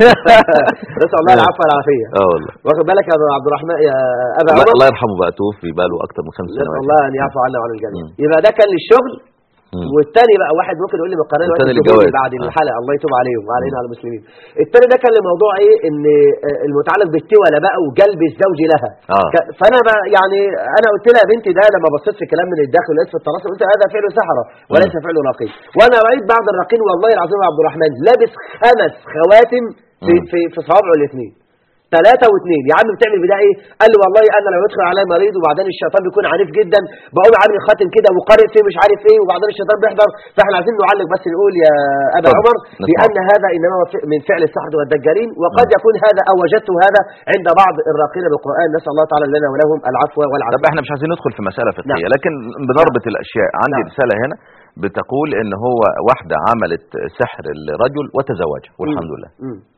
Speaker 3: نسال الله العفو والعافيه
Speaker 1: اه والله
Speaker 3: واخد بالك يا أبو عبد الرحمن يا ابا
Speaker 1: الله,
Speaker 3: عمر
Speaker 1: الله يرحمه بقى توفي بقى له اكتر من خمس
Speaker 3: نسال
Speaker 1: سنوات
Speaker 3: الله ان يعفو عنا وعن الجميع
Speaker 1: مم.
Speaker 3: يبقى ده كان للشغل
Speaker 1: مم.
Speaker 3: والتاني بقى واحد ممكن يقول لي من القناه
Speaker 1: والتاني
Speaker 3: دلوقتي
Speaker 1: للجواز.
Speaker 3: تقول لي بعد
Speaker 1: آه.
Speaker 3: الحلقه الله يتوب عليهم وعلينا على المسلمين التاني ده كان الموضوع ايه ان آه، المتعلق بالتولى بقى وجلب الزوج لها
Speaker 1: اه
Speaker 3: ك- فانا بقى يعني انا قلت لها يا بنتي ده لما بصيت في كلام من الداخل ولقيت في التراص قلت هذا فعل سحره وليس فعل راقي وانا رايت بعض الراقين والله العظيم يا عبد الرحمن لابس خمس خواتم في
Speaker 1: مم.
Speaker 3: في في صوابعه الاثنين ثلاثة واثنين يا عم بتعمل بده ايه؟ قال لي والله انا لو يدخل علي مريض وبعدين الشيطان بيكون عنيف جدا بقوم عامل خاتم كده وقارئ فيه مش عارف ايه وبعدين الشيطان بيحضر فاحنا عايزين نعلق بس نقول يا ابا
Speaker 1: اتفضل.
Speaker 3: عمر
Speaker 1: نسمع.
Speaker 3: بان هذا انما هو ف- من فعل السحر والدجالين وقد
Speaker 1: مم.
Speaker 3: يكون هذا او وجدت هذا عند بعض الراقين بالقران نسال الله تعالى لنا ولهم العفو والعافيه
Speaker 1: طب احنا مش عايزين ندخل في مسألة فقهية
Speaker 3: نعم.
Speaker 1: لكن بنربط الأشياء عندي
Speaker 3: نعم.
Speaker 1: رسالة هنا بتقول إن هو واحدة عملت سحر الرجل وتزوجها والحمد لله
Speaker 3: مم.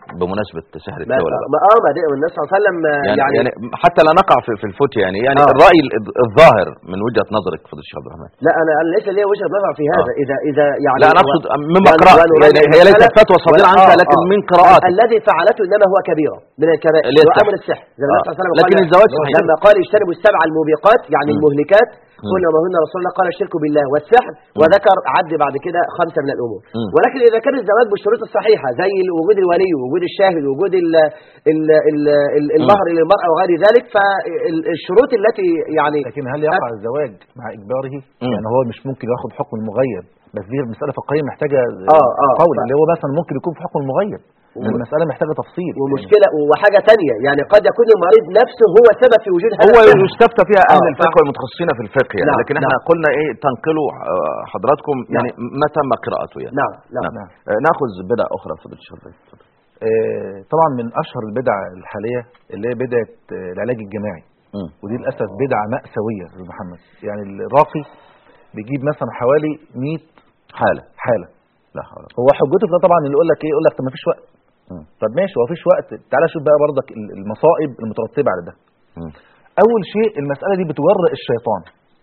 Speaker 1: بمناسبه سحر
Speaker 3: ما
Speaker 1: التولى
Speaker 3: ما- اه ما دي النبي صلى الله عليه وسلم آه،
Speaker 1: يعني,
Speaker 3: يعني,
Speaker 1: يعني حتى لا نقع في, في الفوت يعني يعني
Speaker 3: آه.
Speaker 1: الراي ال- الظاهر من وجهه نظرك فضيله الشيخ عبد الرحمن
Speaker 3: لا انا انا ليس لي وجهه نظر في هذا
Speaker 1: آه.
Speaker 3: اذا اذا يعني
Speaker 1: لا انا اقصد مما
Speaker 3: وأن-
Speaker 1: قرات
Speaker 3: وأن-
Speaker 1: يعني هي ليست
Speaker 3: لا-
Speaker 1: فتوى صادره
Speaker 3: ولا-
Speaker 1: عنك
Speaker 3: آه،
Speaker 1: لكن
Speaker 3: آه.
Speaker 1: من قراءاتك
Speaker 3: الذي فعلته انما هو كبيره من الكبائر
Speaker 1: اللي هي
Speaker 3: هو
Speaker 1: السحر.
Speaker 3: امر السحر زي ما النبي صلى الله عليه وسلم
Speaker 1: لكن
Speaker 3: قال-
Speaker 1: الزواج صحيح.
Speaker 3: لما قال اجتنبوا السبع الموبقات يعني
Speaker 1: مم.
Speaker 3: المهلكات
Speaker 1: مم.
Speaker 3: قلنا وما هن رسول الله قال الشرك بالله والسحر وذكر عد بعد كده خمسه من الامور
Speaker 1: مم.
Speaker 3: ولكن اذا كان الزواج بالشروط الصحيحه زي وجود الولي ووجود الشاهد ووجود ال ال ال ال المهر للمراه وغير ذلك فالشروط التي يعني
Speaker 2: لكن هل يقع الزواج مع اجباره
Speaker 1: مم.
Speaker 2: يعني هو مش ممكن ياخد حكم المغير بس دي مساله فقهيه محتاجه
Speaker 3: آه، آه.
Speaker 2: قول
Speaker 3: ف-
Speaker 2: اللي هو مثلا ممكن يكون في حكم المغير المساله محتاجه تفصيل
Speaker 3: ومشكله وحاجه ثانيه يعني قد يكون المريض نفسه هو سبب في وجود هذا
Speaker 1: هو
Speaker 3: السحر.
Speaker 1: يستفتى فيها اهل
Speaker 3: آه،
Speaker 1: الفقه
Speaker 3: ف-
Speaker 1: والمتخصصين في الفقه يعني
Speaker 3: نعم،
Speaker 1: لكن احنا
Speaker 3: نعم.
Speaker 1: قلنا ايه تنقلوا آه، حضراتكم يعني ما تم قراءته يعني
Speaker 3: نعم نعم
Speaker 1: نعم. آه، ناخذ بدع اخرى فضيله الشيخ اتفضل.
Speaker 2: آه، طبعا من اشهر البدع الحاليه اللي هي بدعه آه، العلاج الجماعي
Speaker 1: مم.
Speaker 2: ودي للاسف بدعه ماساويه يا استاذ محمد يعني الراقي بيجيب مثلا حوالي 100
Speaker 1: حاله
Speaker 2: حاله
Speaker 1: لا حول ولا
Speaker 2: هو حجته في ده طبعا اللي يقول لك ايه يقول لك طب ما فيش وقت
Speaker 1: مم.
Speaker 2: طب ماشي هو مفيش وقت تعالى شوف بقى برضك ال- المصائب المترتبه على ده
Speaker 1: مم.
Speaker 2: اول شيء المساله دي بتورق الشيطان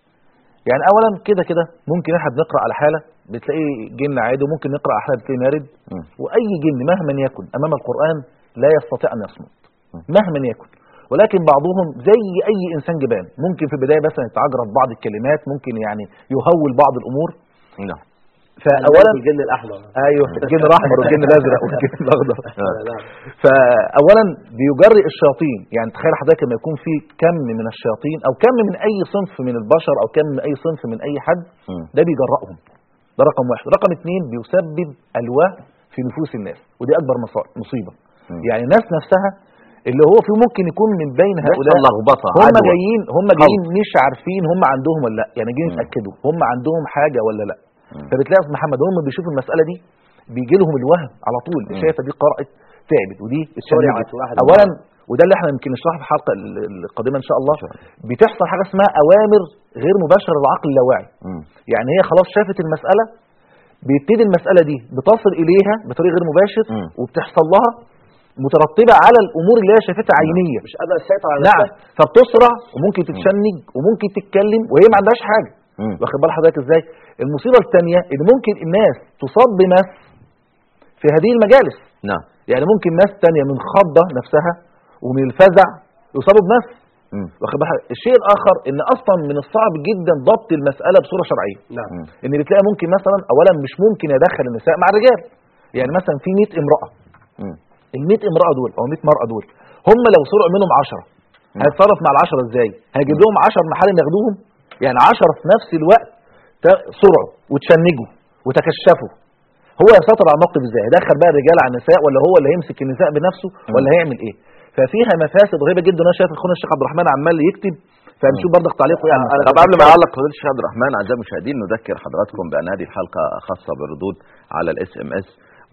Speaker 2: يعني اولا كده كده ممكن احنا بنقرا على حاله بتلاقيه جن عادي وممكن نقرا على حاله بتلاقيه مارد
Speaker 1: مم.
Speaker 2: واي جن مهما يكن امام القران لا يستطيع ان يصمت
Speaker 1: مم.
Speaker 2: مهما يكن ولكن بعضهم زي اي انسان جبان ممكن في البدايه مثلا يتعجرف بعض الكلمات ممكن يعني يهول بعض الامور
Speaker 1: نعم
Speaker 2: فاولا
Speaker 3: الجن الاحمر
Speaker 2: ايوه الجن الاحمر والجن الازرق والجن الاخضر
Speaker 3: نعم.
Speaker 2: فاولا بيجرئ الشياطين يعني تخيل حضرتك لما يكون في كم من الشياطين او كم من اي صنف من البشر او كم من اي صنف من اي حد
Speaker 1: مم.
Speaker 2: ده بيجرأهم ده رقم واحد رقم اتنين بيسبب الوهم في نفوس الناس ودي اكبر مصا- مصيبه
Speaker 1: مم.
Speaker 2: يعني الناس نفسها اللي هو في ممكن يكون من بين هؤلاء
Speaker 1: يحصل لخبطه
Speaker 2: هم
Speaker 1: عدوى.
Speaker 2: جايين هم جايين مش عارفين هم عندهم ولا لا يعني جايين
Speaker 1: مم.
Speaker 2: يتاكدوا هم عندهم حاجه ولا لا
Speaker 1: مم.
Speaker 2: فبتلاقي يا أستاذ محمد هم بيشوفوا المساله دي بيجي لهم الوهم على طول
Speaker 1: مم.
Speaker 2: شايفه دي قرات تعبت ودي
Speaker 3: سرعت
Speaker 2: اتشنجت
Speaker 3: واحد
Speaker 2: اولا وده اللي احنا يمكن نشرحه في الحلقه ال- القادمه ان شاء الله
Speaker 1: إن شاء الله.
Speaker 2: بتحصل حاجه اسمها اوامر غير مباشره للعقل اللاواعي
Speaker 1: مم.
Speaker 2: يعني هي خلاص شافت المساله بيبتدي المساله دي بتصل اليها بطريق غير مباشر
Speaker 1: مم.
Speaker 2: وبتحصل لها مترتبه على الامور اللي هي شافتها عينيه
Speaker 3: مش قادر تسيطر على
Speaker 2: نعم
Speaker 3: نفسها.
Speaker 2: فبتسرع وممكن تتشنج وممكن تتكلم وهي ما عندهاش حاجه
Speaker 1: مم.
Speaker 2: واخد بال حضرتك ازاي المصيبه الثانيه ان ممكن الناس تصاب بمس في هذه المجالس
Speaker 1: نعم
Speaker 2: يعني ممكن ناس تانية من خضة نفسها ومن الفزع يصابوا بمس
Speaker 1: مم.
Speaker 2: واخد بالك الشيء الاخر ان اصلا من الصعب جدا ضبط المساله بصوره شرعيه
Speaker 3: نعم
Speaker 1: مم.
Speaker 2: ان بتلاقي ممكن مثلا اولا مش ممكن يدخل النساء مع الرجال يعني مثلا في 100 امراه
Speaker 1: مم.
Speaker 2: ال 100 امراه دول او 100 مراه دول هم لو سرعوا منهم 10 هيتصرف مع ال10 ازاي هيجيب لهم 10 محارم ياخدوهم يعني 10 في نفس الوقت ت- سرعوا وتشنجوا وتكشفوا هو يسيطر على الموقف ازاي هيدخل بقى الرجال على النساء ولا هو اللي هيمسك النساء بنفسه ولا هيعمل ايه ففيها مفاسد غريبه جدا انا شايف اخونا الشيخ عبد الرحمن عمال يكتب فهنشوف برضك تعليقه يعني
Speaker 1: طب قبل ما يعلق فضيله الشيخ عبد الرحمن اعزائي المشاهدين نذكر حضراتكم بان هذه الحلقه خاصه بالردود على الاس ام اس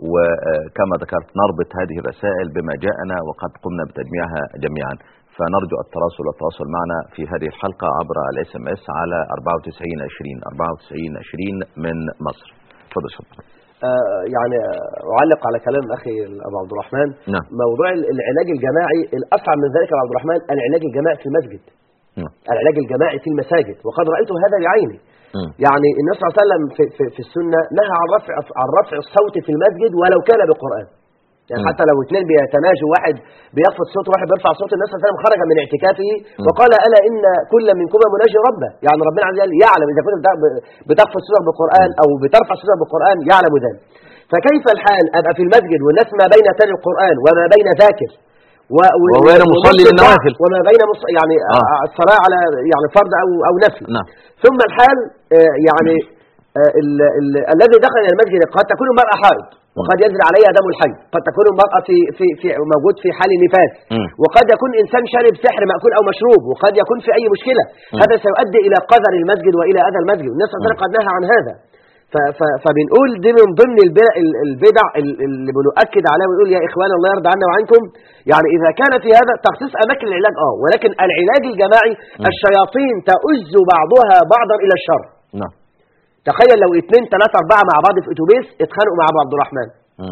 Speaker 1: وكما ذكرت نربط هذه الرسائل بما جاءنا وقد قمنا بتجميعها جميعا فنرجو التواصل والتواصل معنا في هذه الحلقه عبر الاس ام اس على 94 20 94 20 من مصر تفضل يا شيخ.
Speaker 3: آه، يعني آه، أعلق على كلام أخي أبو عبد الرحمن
Speaker 1: نعم.
Speaker 3: موضوع ال- العلاج الجماعي الأصعب من ذلك يا أبو عبد الرحمن العلاج الجماعي في المسجد
Speaker 1: نعم.
Speaker 3: العلاج الجماعي في المساجد وقد رأيت هذا بعيني
Speaker 1: مم.
Speaker 3: يعني النبي صلى الله عليه وسلم في, في, في السنة نهى عن رفع عن رفع الصوت في المسجد ولو كان بالقرآن يعني
Speaker 1: مم.
Speaker 3: حتى لو اثنين بيتناجوا واحد بيخفض صوته واحد بيرفع صوته النبي صلى الله عليه وسلم خرج من اعتكافه وقال الا ان كل منكما مناجي ربه يعني ربنا عز وجل يعلم اذا كنت بت- بتخفض صوتك بالقران او بترفع صوتك بالقران يعلم ذلك فكيف الحال ابقى في المسجد والناس ما بين تالي القران وما بين ذاكر و- و-
Speaker 1: وبين
Speaker 3: ونص
Speaker 1: مصلي
Speaker 3: الضعف
Speaker 1: للنوافل.
Speaker 3: وما بين مص... يعني
Speaker 1: آه.
Speaker 3: آه. الصلاه على يعني فرض او او نفل
Speaker 1: نعم
Speaker 3: ثم الحال آه، يعني آه، ال- ال- الذي دخل الى المسجد قد تكون المراه حائض وقد ينزل عليها دم الحي قد تكون المرأة في, في, في موجود في حال نفاس
Speaker 1: مم.
Speaker 3: وقد يكون إنسان شارب سحر مأكول أو مشروب وقد يكون في أي مشكلة هذا سيؤدي إلى قذر المسجد وإلى أذى المسجد والناس صلى الله عليه وسلم قد نهى عن هذا ف- ف- فبنقول دي من ضمن البدع, البدع ال- اللي بنؤكد عليها ونقول يا إخوان الله يرضى عنا وعنكم يعني إذا كان في هذا تخصيص أماكن العلاج آه ولكن العلاج الجماعي الشياطين تؤز بعضها بعضا إلى الشر
Speaker 1: نعم
Speaker 3: تخيل لو اثنين ثلاثة أربعة مع بعض في أتوبيس اتخانقوا مع أبو عبد الرحمن
Speaker 1: مم.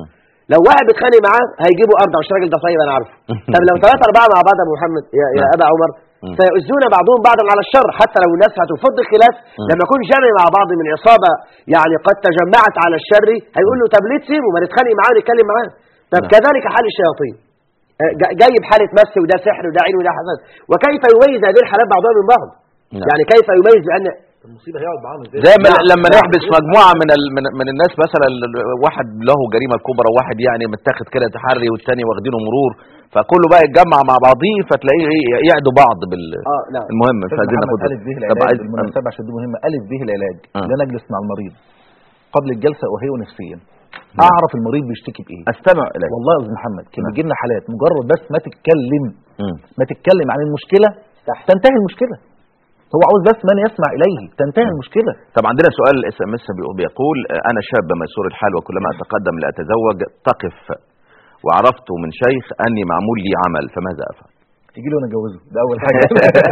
Speaker 3: لو واحد بيتخانق معاه هيجيبوا ارض عشان الراجل ده طيب انا عارفه طب لو ثلاثه اربعه مع بعض يا ابو محمد يا, يا
Speaker 1: نعم.
Speaker 3: ابا عمر
Speaker 1: مم.
Speaker 3: سيؤذون بعضهم بعضا على الشر حتى لو الناس هتفض الخلاف
Speaker 1: مم.
Speaker 3: لما يكون جمع مع بعض من عصابه يعني قد تجمعت على الشر هيقول له طب ليه تسيبه ما نتخانق معاه ونتكلم معاه طب
Speaker 1: نعم.
Speaker 3: كذلك حال الشياطين آه، جا- جايب حاله مس وده سحر وده عين وده حسد وكيف يميز هذه الحالات بعضها من بعض
Speaker 1: نعم.
Speaker 3: يعني كيف يميز بان
Speaker 2: المصيبه هيقعد معاهم ازاي
Speaker 1: زي ما
Speaker 3: نعم.
Speaker 1: لما
Speaker 3: نعم.
Speaker 1: نحبس مجموعه من ال... من, من الناس مثلا ال- واحد له جريمه كبرى وواحد يعني متاخد كده تحري والتاني واخدينه مرور فكله بقى يتجمع مع بعضيه فتلاقيه ايه يعدوا بعض بال
Speaker 3: اه نعم
Speaker 1: المهم مش
Speaker 2: أستاذ
Speaker 1: عايزين
Speaker 2: محمد
Speaker 1: ناخد
Speaker 2: ألف به
Speaker 1: طب
Speaker 2: العلاج
Speaker 1: عايز
Speaker 2: بالمناسبة عشان دي مهمة ألف به العلاج
Speaker 1: آه.
Speaker 2: لا نجلس مع المريض قبل الجلسة أهيه نفسيا أعرف المريض بيشتكي بإيه
Speaker 1: استمع اليك
Speaker 2: والله يا أستاذ محمد كان
Speaker 1: نعم.
Speaker 2: بيجي لنا حالات مجرد بس ما تتكلم
Speaker 1: مم.
Speaker 2: ما تتكلم عن المشكلة تنتهي المشكلة هو عاوز بس من يسمع إليه تنتهي المشكلة
Speaker 1: طب عندنا سؤال الاس ام اس بيقول آه، انا شاب ميسور الحال وكلما اتقدم لاتزوج تقف وعرفت من شيخ اني معمول لي عمل فماذا افعل؟
Speaker 2: يجي له أنا أجوزه ده أول حاجة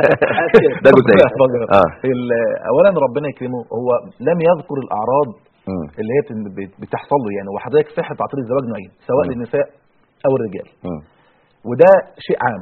Speaker 1: ده جزء اه
Speaker 2: ال- أولا ربنا يكرمه هو لم يذكر الأعراض
Speaker 1: مم.
Speaker 2: اللي هي بت- بت- بتحصل له يعني وحضرتك صحة تعطيل الزواج نوعين سواء
Speaker 1: مم.
Speaker 2: للنساء أو الرجال
Speaker 1: مم.
Speaker 2: وده شيء عام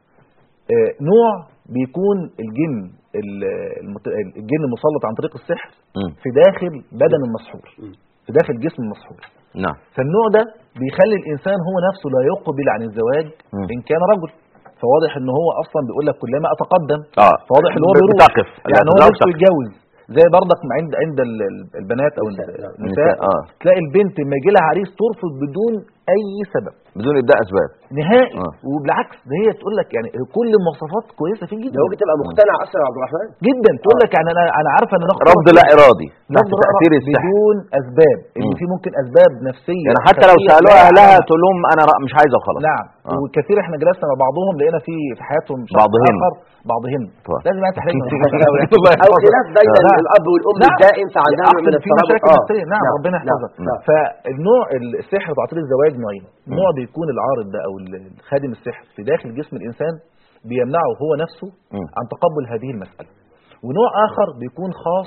Speaker 2: آه، نوع بيكون الجن ال- المت- الجن مسلط عن طريق السحر
Speaker 1: مم.
Speaker 2: في داخل بدن المسحور
Speaker 3: مم.
Speaker 2: في داخل جسم المسحور
Speaker 1: نعم
Speaker 2: فالنوع ده بيخلي الانسان هو نفسه لا يقبل عن الزواج
Speaker 1: مم.
Speaker 2: ان كان رجل فواضح ان هو اصلا بيقول لك كلما اتقدم
Speaker 1: اه
Speaker 2: فواضح ان هو بيروح
Speaker 1: بتقف
Speaker 2: يعني هو
Speaker 1: الأتزوج
Speaker 2: نفسه
Speaker 1: تقف.
Speaker 2: يتجوز زي برضك عند عند ال- ال- البنات او
Speaker 3: النساء،
Speaker 2: ال-
Speaker 3: نعم.
Speaker 2: النساء
Speaker 1: اه
Speaker 2: تلاقي البنت لما يجي لها عريس ترفض بدون اي سبب
Speaker 1: بدون ابداء اسباب
Speaker 2: نهائي
Speaker 1: آه.
Speaker 2: وبالعكس ده هي تقول لك يعني كل المواصفات كويسه فيه جدا
Speaker 3: ده ممكن تبقى مقتنع اصلا يا عبد الرحمن
Speaker 2: جدا تقول
Speaker 3: آه.
Speaker 2: لك يعني انا انا عارفه ان انا
Speaker 1: رفض لا ارادي تحت
Speaker 2: رفض لا
Speaker 1: تاثير
Speaker 2: إرادي
Speaker 1: السحر
Speaker 2: بدون اسباب ان
Speaker 1: مم.
Speaker 2: في ممكن اسباب نفسيه
Speaker 1: يعني حتى لو
Speaker 2: خفية
Speaker 1: سالوها
Speaker 2: لا
Speaker 1: اهلها
Speaker 2: أعلمها.
Speaker 1: تقول لهم انا رأ- مش عايزه وخلاص
Speaker 2: نعم
Speaker 1: آه.
Speaker 2: وكثير احنا جلسنا مع بعضهم لقينا في في حياتهم شخص
Speaker 1: بعضهن.
Speaker 2: اخر بعضهن
Speaker 1: طبعا.
Speaker 2: لازم يعني تحريم
Speaker 3: او خلاف بين
Speaker 2: نعم.
Speaker 3: الاب والام
Speaker 2: نعم.
Speaker 3: الدائم فعندها نوع من
Speaker 2: في
Speaker 3: الترابط
Speaker 2: مشاكل
Speaker 3: آه.
Speaker 2: نفسيه نعم
Speaker 3: نعم.
Speaker 2: ربنا
Speaker 3: نعم.
Speaker 2: يحفظها
Speaker 3: نعم.
Speaker 2: فالنوع السحر وتعطيل الزواج نوعين نوع بيكون العارض ده او الخادم السحر في داخل جسم الانسان بيمنعه هو نفسه
Speaker 1: مم.
Speaker 2: عن تقبل هذه المساله ونوع اخر بيكون خاص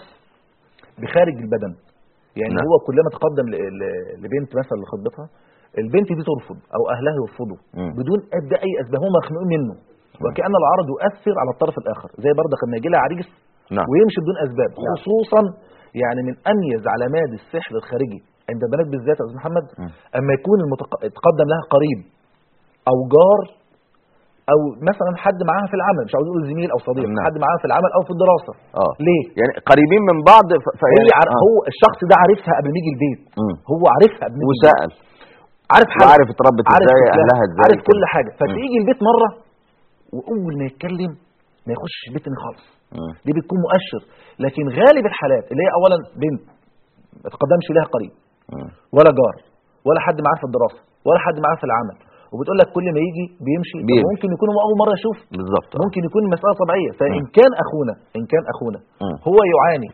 Speaker 2: بخارج البدن يعني
Speaker 1: نعم.
Speaker 2: هو كلما تقدم ل- ل- لبنت مثلا لخطبتها البنت دي ترفض او اهلها يرفضوا
Speaker 1: مم.
Speaker 2: بدون ادى اي اسباب هم مخنوقين منه وكان العرض يؤثر على الطرف الاخر زي برضك لما يجي لها عريس
Speaker 1: نعم
Speaker 2: ويمشي بدون اسباب خصوصا يعني من اميز علامات السحر الخارجي عند البنات بالذات يا استاذ محمد
Speaker 1: مم.
Speaker 2: اما يكون المتق- يتقدم لها قريب او جار او مثلا حد معاها في العمل مش عاوز اقول زميل او صديق
Speaker 1: نعم.
Speaker 2: حد معاها في العمل او في الدراسه
Speaker 1: اه
Speaker 2: ليه
Speaker 1: يعني قريبين من بعض ف... ف...
Speaker 2: هي عار...
Speaker 1: آه.
Speaker 2: هو الشخص ده عارفها قبل ما يجي البيت
Speaker 1: مم.
Speaker 2: هو عارفها قبل ما يجي البيت.
Speaker 1: وسأل
Speaker 2: عارف حاجه
Speaker 1: وعارف اتربت
Speaker 2: عارف
Speaker 1: ازاي
Speaker 2: شكلها،
Speaker 1: اهلها ازاي
Speaker 2: عارف كل
Speaker 1: كده.
Speaker 2: حاجه فتيجي البيت مره واول ما يتكلم ما يخش البيت تاني خالص
Speaker 1: مم.
Speaker 2: دي بتكون مؤشر لكن غالب الحالات اللي هي اولا بنت ما تقدمش لها قريب
Speaker 1: مم.
Speaker 2: ولا جار ولا حد معاه في الدراسه ولا حد معاه في العمل وبتقول لك كل ما يجي بيمشي طب
Speaker 1: بيمشي.
Speaker 2: ممكن يكون هو اول مره يشوف
Speaker 1: بالظبط آه.
Speaker 2: ممكن يكون المساله طبيعيه فان
Speaker 1: مم.
Speaker 2: كان اخونا ان كان اخونا
Speaker 1: مم.
Speaker 2: هو يعاني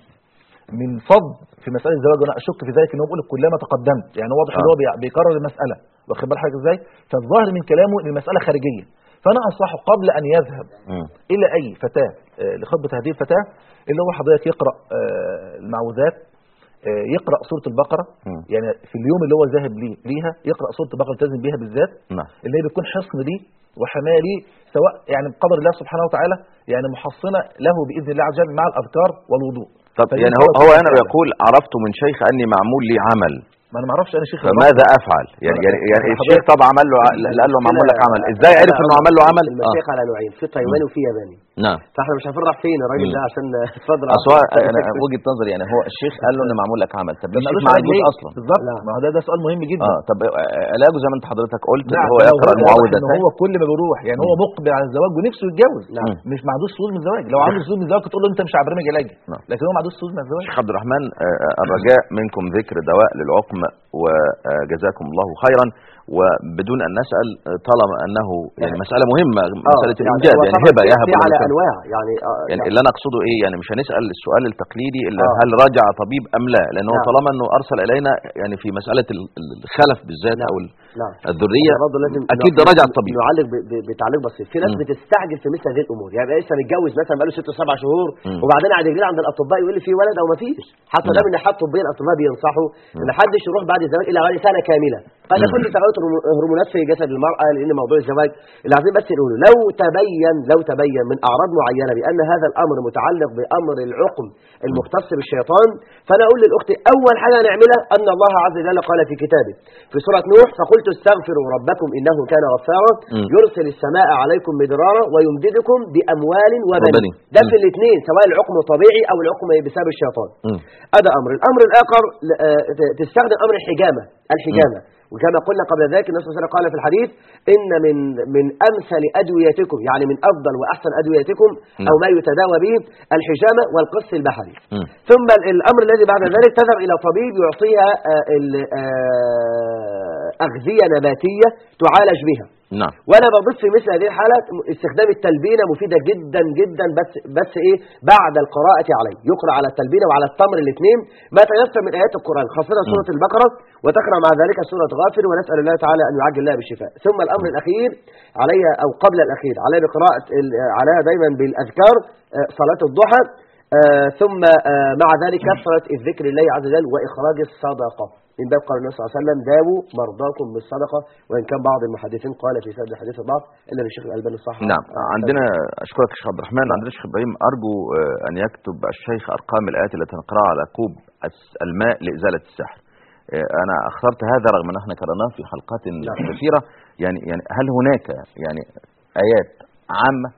Speaker 2: من صد في مساله الزواج وانا اشك في ذلك ان هو بيقول لك كلما تقدمت يعني واضح ان
Speaker 1: آه.
Speaker 2: هو بي- بيكرر المساله واخد بال حضرتك ازاي فالظاهر من كلامه ان المساله خارجيه فانا انصحه قبل ان يذهب
Speaker 1: مم.
Speaker 2: الى اي فتاه آه، لخطبه هذه الفتاه اللي هو حضرتك يقرا آه، المعوذات آه، يقرا سوره البقره
Speaker 1: مم.
Speaker 2: يعني في اليوم اللي هو ذاهب ليه ليها يقرا سوره البقره يلتزم بيها بالذات
Speaker 1: نعم
Speaker 2: اللي هي بتكون حصن ليه وحمايه ليه سواء يعني بقدر الله سبحانه وتعالى يعني محصنه له باذن الله عز وجل مع الاذكار والوضوء
Speaker 1: طب
Speaker 2: فدي
Speaker 1: يعني هو
Speaker 2: كده
Speaker 1: هو
Speaker 2: كده
Speaker 1: هنا
Speaker 2: فعلا.
Speaker 1: بيقول عرفت من شيخ اني معمول لي عمل
Speaker 2: ما انا ما اعرفش انا شيخ
Speaker 1: فماذا افعل يعني
Speaker 2: لا،
Speaker 1: يعني يعني
Speaker 2: لا،
Speaker 1: الشيخ طبعا عمل له ع- قال له معمول لك عمل ازاي عرف انه عمل له عمل اه
Speaker 3: المشايخ على نوعين في تايواني وفي ياباني
Speaker 1: نعم
Speaker 3: فاحنا مش عارفين راح فين الراجل
Speaker 1: مم.
Speaker 3: ده عشان اتفضل
Speaker 1: اصل هو انا وجهه نظري يعني هو الشيخ قال له ان معمول لك عمل طب ليه
Speaker 2: ما
Speaker 1: الشيخ
Speaker 2: قالوش
Speaker 1: ما
Speaker 2: علاج
Speaker 1: عندوش
Speaker 2: ليه؟
Speaker 1: اصلا
Speaker 2: بالظبط
Speaker 3: لا.
Speaker 2: ما هو ده ده سؤال مهم جدا
Speaker 1: اه طب آه، علاجه زي ما انت حضرتك قلت
Speaker 2: نعم
Speaker 1: هو
Speaker 2: لو
Speaker 1: يقرا
Speaker 2: واضح
Speaker 1: المعوذتين
Speaker 2: ان هو كل ما بيروح يعني هو مقبل على الزواج ونفسه يتجوز
Speaker 3: نعم.
Speaker 2: مش ما عندوش سهول من الزواج لو عنده سهول من الزواج تقول له انت مش على برنامج علاجي
Speaker 1: نعم.
Speaker 2: لكن هو ما عندوش سهول من الزواج
Speaker 1: شيخ عبد الرحمن آه، آه، الرجاء منكم ذكر دواء للعقم وجزاكم الله خيرا وبدون ان نسال آه، طالما انه يعني مساله مهمه مساله الانجاب
Speaker 3: هو
Speaker 1: يعني
Speaker 3: طبعاً
Speaker 1: هبه
Speaker 3: في-
Speaker 1: يهب
Speaker 3: في
Speaker 1: ولا
Speaker 3: على
Speaker 1: يكتب.
Speaker 3: انواع يعني آه،
Speaker 1: يعني اللي انا اقصده ايه يعني مش هنسال السؤال التقليدي الا
Speaker 3: آه.
Speaker 1: هل رجع طبيب ام لا لان هو
Speaker 3: نعم.
Speaker 1: طالما انه ارسل الينا يعني في مساله ال- الخلف بالذات
Speaker 3: نعم.
Speaker 1: او ال-
Speaker 3: نعم
Speaker 1: الذريه
Speaker 3: برضه لازم
Speaker 1: اكيد
Speaker 3: نع-
Speaker 1: رجع الطبيب
Speaker 3: نعالج ب- ب- بتعليق بسيط في ناس
Speaker 1: مم.
Speaker 3: بتستعجل في مثل هذه الامور يعني لسه متجوز مثلا بقاله ست سبع شهور
Speaker 1: مم.
Speaker 3: وبعدين قاعد يجري عند الاطباء يقول لي في ولد او ما فيش حتى ده
Speaker 1: نعم.
Speaker 3: من ناحيه طبيه الاطباء بينصحوا ان محدش يروح بعد الزواج الا بعد سنه كامله قد يكون لتغير هرمونات في جسد المرأة لأن موضوع الزواج اللي عايزين بس نقوله لو تبين لو تبين من أعراض معينة بأن هذا الأمر متعلق بأمر العقم المختص بالشيطان فأنا أقول للأخت أول حاجة نعملها أن الله عز وجل قال في كتابه في سورة نوح فقلت استغفروا ربكم إنه كان غفارا
Speaker 1: مم.
Speaker 3: يرسل السماء عليكم مدرارا ويمددكم بأموال وبنين
Speaker 1: وبنين.
Speaker 3: ده
Speaker 1: مم.
Speaker 3: في الاثنين سواء العقم طبيعي أو العقم بسبب الشيطان
Speaker 1: مم.
Speaker 3: هذا أمر الأمر الآخر ل- آه، ت- تستخدم أمر الحجامة الحجامة وكما قلنا قبل ذلك النبي صلى الله عليه وسلم قال في الحديث إن من من أمثل أدويتكم يعني من أفضل وأحسن أدويتكم أو ما يتداوى به الحجامة والقص البحري
Speaker 1: مم.
Speaker 3: ثم ال- الأمر الذي بعد ذلك تذهب إلى طبيب يعطيها آه، ال- آه، أغذية نباتية تعالج بها
Speaker 1: نعم
Speaker 3: وانا بضيف في مثل هذه الحاله استخدام التلبينه مفيده جدا جدا بس بس ايه بعد القراءه عليه يقرا على التلبينه وعلى التمر الاثنين ما تيسر من ايات القران خاصه سوره البقره وتقرا مع ذلك سوره غافر ونسال الله تعالى ان يعجل لها بالشفاء ثم الامر الاخير عليها او قبل الاخير عليها بقراءه ال- عليها دايما بالاذكار آه، صلاه الضحى آه، ثم آه، مع ذلك كثره الذكر لله عز وجل واخراج الصدقه من باب قال النبي صلى الله عليه وسلم داووا مرضاكم بالصدقه وان كان بعض المحدثين قال في سبب حديث الضعف الا الشيخ الالباني صح
Speaker 1: نعم عندنا اشكرك شيخ عبد الرحمن عندنا شيخ ابراهيم ارجو آه، ان يكتب الشيخ ارقام الايات التي نقراها على كوب الس- الماء لازاله السحر آه، انا اخترت هذا رغم ان احنا قرأناه في حلقات كثيره يعني يعني هل هناك يعني ايات عامه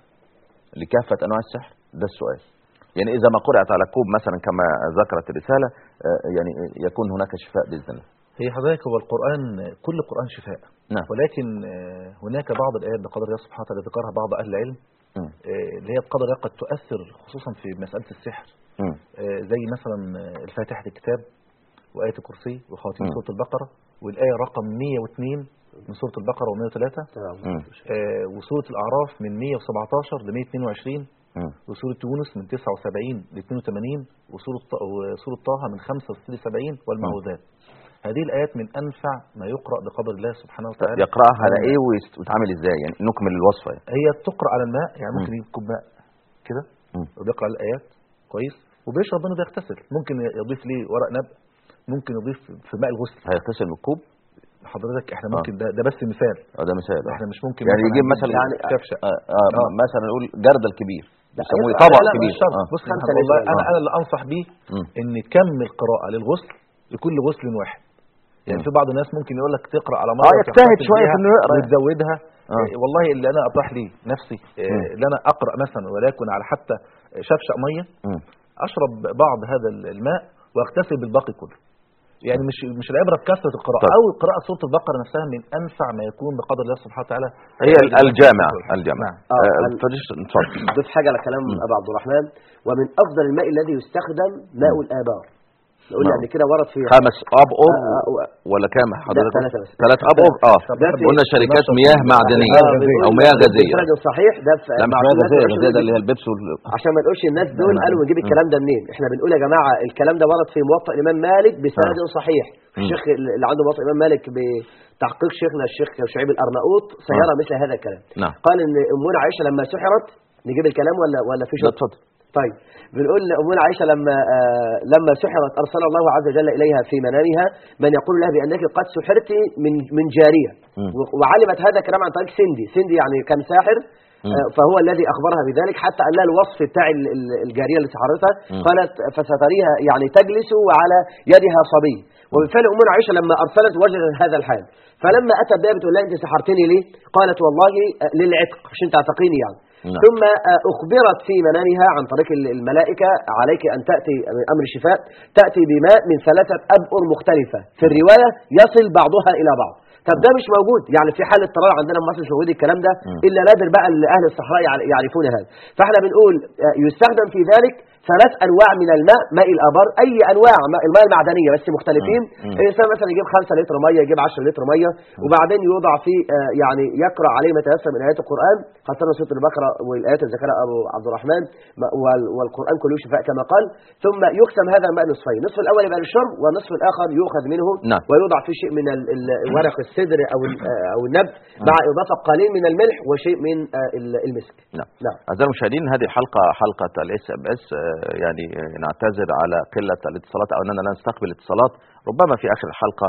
Speaker 1: لكافه انواع السحر ده السؤال يعني اذا ما قرات على كوب مثلا كما ذكرت الرساله آه، يعني يكون هناك شفاء باذن الله
Speaker 2: هي حضرتك هو القرآن كل القرآن شفاء
Speaker 1: نعم.
Speaker 2: ولكن آه، هناك بعض الآيات بقدر الله سبحانه وتعالى ذكرها بعض أهل العلم
Speaker 1: مم.
Speaker 2: آه، اللي هي بقدر الله قد تؤثر خصوصا في مسألة السحر
Speaker 1: مم.
Speaker 2: آه، زي مثلا آه، الفاتحة الكتاب وآية الكرسي وخواتيم
Speaker 1: مم.
Speaker 2: سورة البقرة والآية رقم 102 من سورة البقرة و103
Speaker 1: مم.
Speaker 2: آه، وسورة الأعراف من 117 ل 122
Speaker 1: مم.
Speaker 2: وسورة يونس من 79 ل 82 وسورة ط- وسورة طه من 65 ل 70 والمعوذات هذه الآيات من أنفع ما يقرأ بقدر الله سبحانه وتعالى
Speaker 1: يقراها على ايه ويست- ويتعامل ازاي يعني نكمل الوصفه يعني.
Speaker 2: هي تقرأ على الماء يعني ممكن يجيب كوب ماء كده
Speaker 1: مم.
Speaker 2: وبيقرأ الآيات كويس وبيشرب منه بيغتسل ممكن يضيف ليه ورق نبق ممكن يضيف في ماء الغسل
Speaker 1: هيغتسل من الكوب
Speaker 2: حضرتك احنا ممكن ده, ده بس مثال
Speaker 1: اه ده مثال آه.
Speaker 2: احنا مش ممكن
Speaker 1: يعني يجيب مثلا
Speaker 3: يعني
Speaker 2: شفشق
Speaker 1: آه آه
Speaker 2: آه.
Speaker 1: مثلا نقول جردل كبير
Speaker 3: لا،
Speaker 1: يسموه
Speaker 3: لا،
Speaker 1: طبق
Speaker 2: لا لا
Speaker 1: كبير
Speaker 2: مش شرط
Speaker 1: آه.
Speaker 2: بص
Speaker 3: خمسة
Speaker 2: سبحان الله
Speaker 3: لتر.
Speaker 2: انا
Speaker 1: آه.
Speaker 2: انا اللي انصح بيه
Speaker 1: مم.
Speaker 2: ان كم القراءه للغسل لكل غسل واحد يعني
Speaker 1: مم.
Speaker 2: في بعض الناس ممكن يقول لك تقرا على
Speaker 1: آه،
Speaker 2: مره
Speaker 1: يجتهد
Speaker 2: تغتسل
Speaker 1: شوية
Speaker 2: فيها
Speaker 1: في إنه يقرأ.
Speaker 2: وتزودها
Speaker 1: آه.
Speaker 2: إيه، والله اللي انا اطرح لي نفسي إيه،
Speaker 1: مم.
Speaker 2: اللي انا اقرا مثلا ولكن على حتى شفشق ميه
Speaker 1: مم.
Speaker 2: اشرب بعض هذا الماء واغتسل بالباقي كله يعني مش مش العبره بكثره القراءه
Speaker 1: طب.
Speaker 2: او قراءه سوره البقره نفسها من انفع ما يكون بقدر الله سبحانه وتعالى
Speaker 1: هي ال- الجامعة الجامعة
Speaker 3: آه،
Speaker 1: آه،
Speaker 3: ال-
Speaker 1: اتفضل اتفضل
Speaker 3: ضيف حاجه على كلام ابو عبد الرحمن ومن افضل الماء الذي يستخدم ماء الابار قلنا
Speaker 1: نعم.
Speaker 3: قبل كده ورد في
Speaker 1: خمس ابقر
Speaker 3: آه، آه، و-
Speaker 1: ولا كام حضرتك
Speaker 3: ثلاثة بس.
Speaker 1: ثلاث ابقر اه
Speaker 3: ده في-
Speaker 1: قلنا شركات مياه معدنيه
Speaker 3: آه، بنقول
Speaker 1: او مياه غازيه
Speaker 3: بسند صحيح ده في
Speaker 1: لا مش
Speaker 3: مع
Speaker 1: مياه
Speaker 3: الناس
Speaker 1: غازيه
Speaker 3: مش
Speaker 1: غازيه ده
Speaker 3: بنجيب-
Speaker 1: اللي هي البيبس وال...
Speaker 3: عشان ما نقولش الناس دول
Speaker 1: نعم.
Speaker 3: قالوا نجيب
Speaker 1: مم.
Speaker 3: الكلام ده منين احنا بنقول يا جماعه الكلام ده ورد في موطأ الامام مالك بسند
Speaker 1: آه.
Speaker 3: صحيح
Speaker 1: مم.
Speaker 3: الشيخ اللي عنده موطأ الامام مالك بتحقيق شيخنا الشيخ شعيب الارناؤوط سيرى
Speaker 1: آه.
Speaker 3: مثل هذا الكلام
Speaker 1: نعم
Speaker 3: قال ان امنا عائشه لما سحرت نجيب الكلام ولا ولا في
Speaker 1: لا
Speaker 3: شيء
Speaker 1: اتفضل
Speaker 3: طيب بنقول لأمنا عائشة لما آه لما سحرت أرسل الله عز وجل إليها في منامها من يقول لها بأنك قد سحرت من من جارية
Speaker 1: مم.
Speaker 3: و- وعلمت هذا الكلام عن طريق سندي سندي يعني كان ساحر
Speaker 1: مم.
Speaker 3: آه فهو الذي أخبرها بذلك حتى قال لها الوصف بتاع ال- ال- الجارية اللي سحرتها
Speaker 1: مم.
Speaker 3: قالت فستريها يعني تجلس وعلى يدها صبي وبالفعل أمنا عائشة لما أرسلت وجدت هذا الحال فلما أتت بها بتقول لها أنت سحرتني ليه قالت والله آه، للعتق عشان تعتقيني يعني
Speaker 1: نعم.
Speaker 3: ثم آه، أخبرت في منامها عن طريق ال- الملائكة عليك أن تأتي من أمر الشفاء تأتي بماء من ثلاثة أبئر مختلفة في الرواية يصل بعضها إلى بعض طب ده مش موجود يعني في حالة طرار عندنا في مصر مش موجود الكلام ده
Speaker 1: مم.
Speaker 3: إلا نادر بقى اللي أهل الصحراء يع- يعرفون هذا فاحنا بنقول آه، يستخدم في ذلك ثلاث أنواع من الماء ماء الآبار أي أنواع ماء- الماء المعدنية بس مختلفين
Speaker 1: مم. مم.
Speaker 3: الإنسان مثلا يجيب 5 لتر مية يجيب 10 لتر مية وبعدين يوضع في آه، يعني يقرأ عليه ما تيسر من آيات القرآن خاصة سورة البقرة والآيات اللي ذكرها أبو عبد الرحمن ما- وال- والقرآن كله شفاء كما قال ثم يقسم هذا الماء نصفين النصف الأول يبقى للشرب والنصف الآخر يؤخذ منه
Speaker 1: نعم.
Speaker 3: ويوضع فيه شيء من ال- ال- ورق السدر أو ال- آه، أو النبت مع إضافة قليل من الملح وشيء من آه، ال- المسك
Speaker 1: نعم
Speaker 3: نعم
Speaker 1: أعزائي المشاهدين هذه حلقة حلقة الاس ام اس يعني آه، نعتذر على قلة الاتصالات أو أننا لا نستقبل اتصالات ربما في آخر الحلقة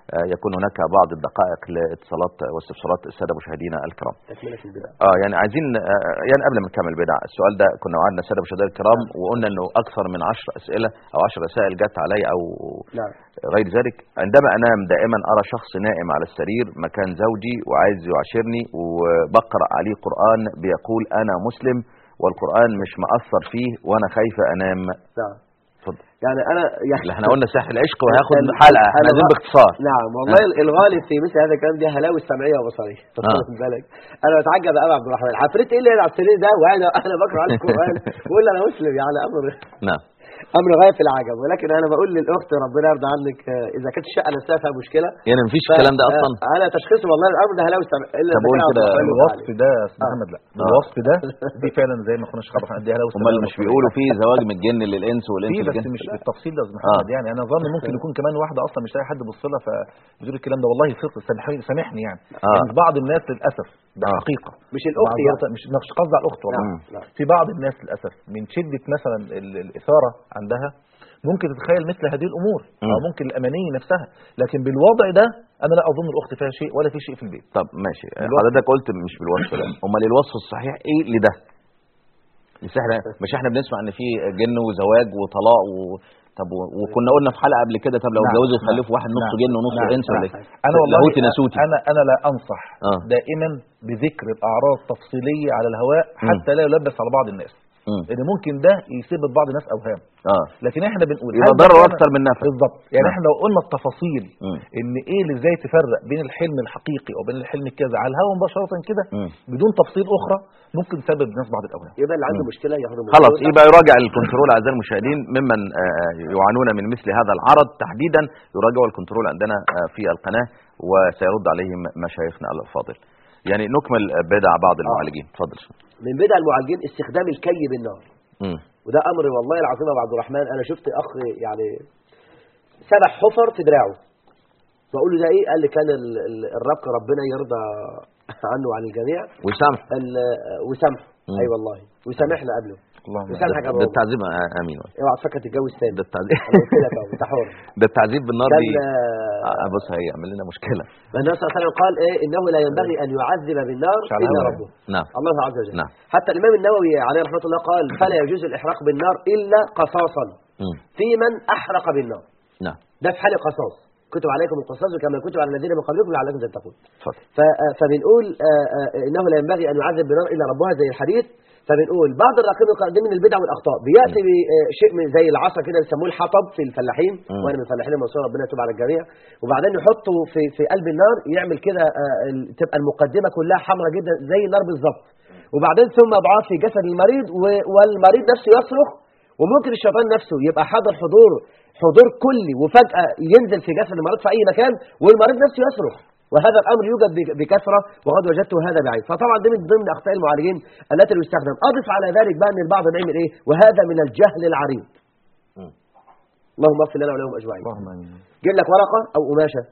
Speaker 1: آه، يكون هناك بعض الدقائق لاتصالات واستفسارات الساده مشاهدينا الكرام
Speaker 3: تكمله البدع
Speaker 1: اه يعني عايزين آه، يعني قبل ما نكمل بدع السؤال ده كنا وعدنا الساده مشاهدينا الكرام وقلنا انه اكثر من 10 اسئله او 10 رسائل جت علي او
Speaker 3: نعم
Speaker 1: غير ذلك عندما انام دائما ارى شخص نائم على السرير مكان زوجي وعايز يعاشرني وبقرا عليه قران بيقول انا مسلم والقران مش مأثر فيه وانا خايفه انام
Speaker 3: نعم
Speaker 1: اتفضل
Speaker 3: يعني انا يعني
Speaker 1: اللي احنا قلنا ساحل العشق وهياخد
Speaker 3: ال-
Speaker 1: حلقه احنا
Speaker 3: الغ-
Speaker 1: عايزين باختصار
Speaker 3: نعم والله الغالب في مثل هذا الكلام دي هلاوي سمعيه وبصريه واخد بالك انا بتعجب قوي عبد الرحمن عفريت ايه اللي على السرير ده وانا انا بقرا على القران بقول انا مسلم يعني امر
Speaker 1: نعم
Speaker 3: امر غايه في العجب ولكن انا بقول للاخت ربنا يرضى عنك آه، اذا كانت الشقه نفسها فيها مشكله
Speaker 1: يعني مفيش
Speaker 3: ف-
Speaker 1: الكلام ده
Speaker 3: آه،
Speaker 1: اصلا
Speaker 3: انا تشخيصي والله الامر ده هلاوي سمعيه الا
Speaker 1: طب
Speaker 3: إذا
Speaker 1: قول
Speaker 3: كان
Speaker 1: كده
Speaker 3: عبد الرحمن
Speaker 2: الوصف
Speaker 3: متعلم.
Speaker 2: ده يا أستاذ محمد لا الوصف ده دي فعلا زي ما اخونا الشيخ عبد الرحمن دي هلاوي
Speaker 1: امال مش بيقولوا فيه زواج من الجن للانس
Speaker 2: في
Speaker 1: والانس
Speaker 2: بس
Speaker 1: للجن
Speaker 2: مش بالتفصيل ده يا أستاذ محمد يعني انا ظن ممكن يكون كمان واحده اصلا مش لاقي حد يبص لها فبتقول الكلام ده والله صدق سامحني سامحني يعني
Speaker 1: آه.
Speaker 2: يعني بعض الناس للاسف ده
Speaker 1: آه.
Speaker 2: حقيقه
Speaker 3: مش الاخت يعني
Speaker 2: معذرة، مش مش قصدي على الاخت والله
Speaker 3: نعم نعم
Speaker 2: في بعض الناس للاسف من شده مثلا ال- الاثاره عندها ممكن تتخيل مثل هذه الامور او
Speaker 1: مم.
Speaker 2: ممكن الاماني نفسها لكن بالوضع ده انا لا اظن الاخت فيها شيء ولا في شيء في البيت
Speaker 1: طب ماشي
Speaker 2: بالوصف.
Speaker 1: حضرتك قلت مش بالوصف ده امال الوصف الصحيح ايه لده مش احنا مش احنا بنسمع ان في جن وزواج وطلاق و... طب و... وكنا قلنا في حلقه قبل كده طب لو
Speaker 2: نعم،
Speaker 1: اتجوزوا
Speaker 2: نعم،
Speaker 1: يخلفوا واحد نصه
Speaker 2: نعم،
Speaker 1: جن ونصه
Speaker 2: نعم،
Speaker 1: انس ولا
Speaker 2: نعم.
Speaker 1: ايه
Speaker 2: انا والله
Speaker 1: لاهوتي ناسوتي
Speaker 2: انا انا لا انصح
Speaker 1: آه.
Speaker 2: دائما بذكر الاعراض تفصيليه على الهواء حتى لا يلبس على بعض الناس
Speaker 1: مم.
Speaker 2: لان ممكن ده يسبب بعض الناس اوهام
Speaker 1: اه
Speaker 2: لكن احنا بنقول
Speaker 1: يبقى
Speaker 2: هل ده
Speaker 1: ضرر
Speaker 2: كان-
Speaker 1: اكتر من نفع
Speaker 2: بالظبط يعني
Speaker 1: نعم.
Speaker 2: احنا لو قلنا التفاصيل
Speaker 1: مم.
Speaker 2: ان ايه اللي ازاي تفرق بين الحلم الحقيقي وبين الحلم الكذا على الهواء مباشره كده
Speaker 1: مم.
Speaker 2: بدون تفصيل اخرى ممكن تسبب الناس بعض الاوهام
Speaker 3: يبقى اللي عنده مشكله ياخد
Speaker 1: خلاص يبقى يراجع الكنترول اعزائي المشاهدين ممن آه، يعانون من مثل هذا العرض تحديدا يراجعوا الكنترول عندنا آه، في القناه وسيرد عليهم مشايخنا الافاضل يعني نكمل آه، بدع بعض المعالجين اتفضل
Speaker 3: من بدع المعالجين استخدام الكي بالنار
Speaker 1: مم.
Speaker 3: وده امر والله العظيم يا أبو عبد الرحمن انا شفت اخ يعني سبح حفر في دراعه بقول له ده ايه قال لي كان ال- ال- الرب ربنا يرضى عنه وعن الجميع
Speaker 1: وسامح
Speaker 3: ال- وسامحه
Speaker 1: مم.
Speaker 3: اي والله وسامحنا قبله
Speaker 2: اللهم
Speaker 3: وسامحك يا
Speaker 1: ده
Speaker 3: ابو
Speaker 1: التعذيب آه، امين
Speaker 3: اوعى تفكر تتجوز تاني
Speaker 1: ده التعذيب
Speaker 3: انا قلت لك اهو انت حر
Speaker 1: ده التعذيب بالنار
Speaker 3: كان
Speaker 1: دي
Speaker 3: آه،
Speaker 1: آه، بص هيعمل لنا مشكله
Speaker 3: النبي صلى الله عليه وسلم قال ايه انه لا ينبغي ان يعذب بالنار
Speaker 2: مش على
Speaker 3: الا
Speaker 2: الهوى.
Speaker 3: ربه
Speaker 1: نعم
Speaker 3: الله عز وجل
Speaker 1: نعم.
Speaker 3: حتى الامام النووي عليه رحمه الله قال فلا يجوز الاحراق بالنار الا قصاصا
Speaker 1: مم.
Speaker 3: في من احرق بالنار
Speaker 1: نعم
Speaker 3: ده في حال قصاص كتب عليكم القصاص كما كتب على الذين من قبلكم لعلكم تتقون
Speaker 1: اتفضل
Speaker 3: ف- آه، فبنقول آه، آه، انه لا ينبغي ان يعذب بالنار الا ربها زي الحديث فبنقول بعض الراقبين القادمين من البدع والاخطاء بياتي بشيء من زي العصا كده بيسموه الحطب في الفلاحين
Speaker 1: مم.
Speaker 3: وانا من الفلاحين المنصوره ربنا يتوب على الجميع وبعدين يحطه في في قلب النار يعمل كده آه، ال- تبقى المقدمه كلها حمراء جدا زي النار بالظبط وبعدين ثم ابعاد في جسد المريض و- والمريض نفسه يصرخ وممكن الشيطان نفسه يبقى حاضر حضور حضور كلي وفجأة ينزل في جسد المريض في أي مكان والمريض نفسه يصرخ وهذا الأمر يوجد بك- بكثرة وقد وجدت هذا بعين فطبعا دي من ضمن أخطاء المعالجين التي يستخدم أضف على ذلك بقى أن البعض بيعمل إيه وهذا من الجهل العريض
Speaker 1: مم.
Speaker 3: اللهم اغفر لنا ولهم أجمعين
Speaker 2: اللهم امين
Speaker 3: جيب لك ورقة أو قماشة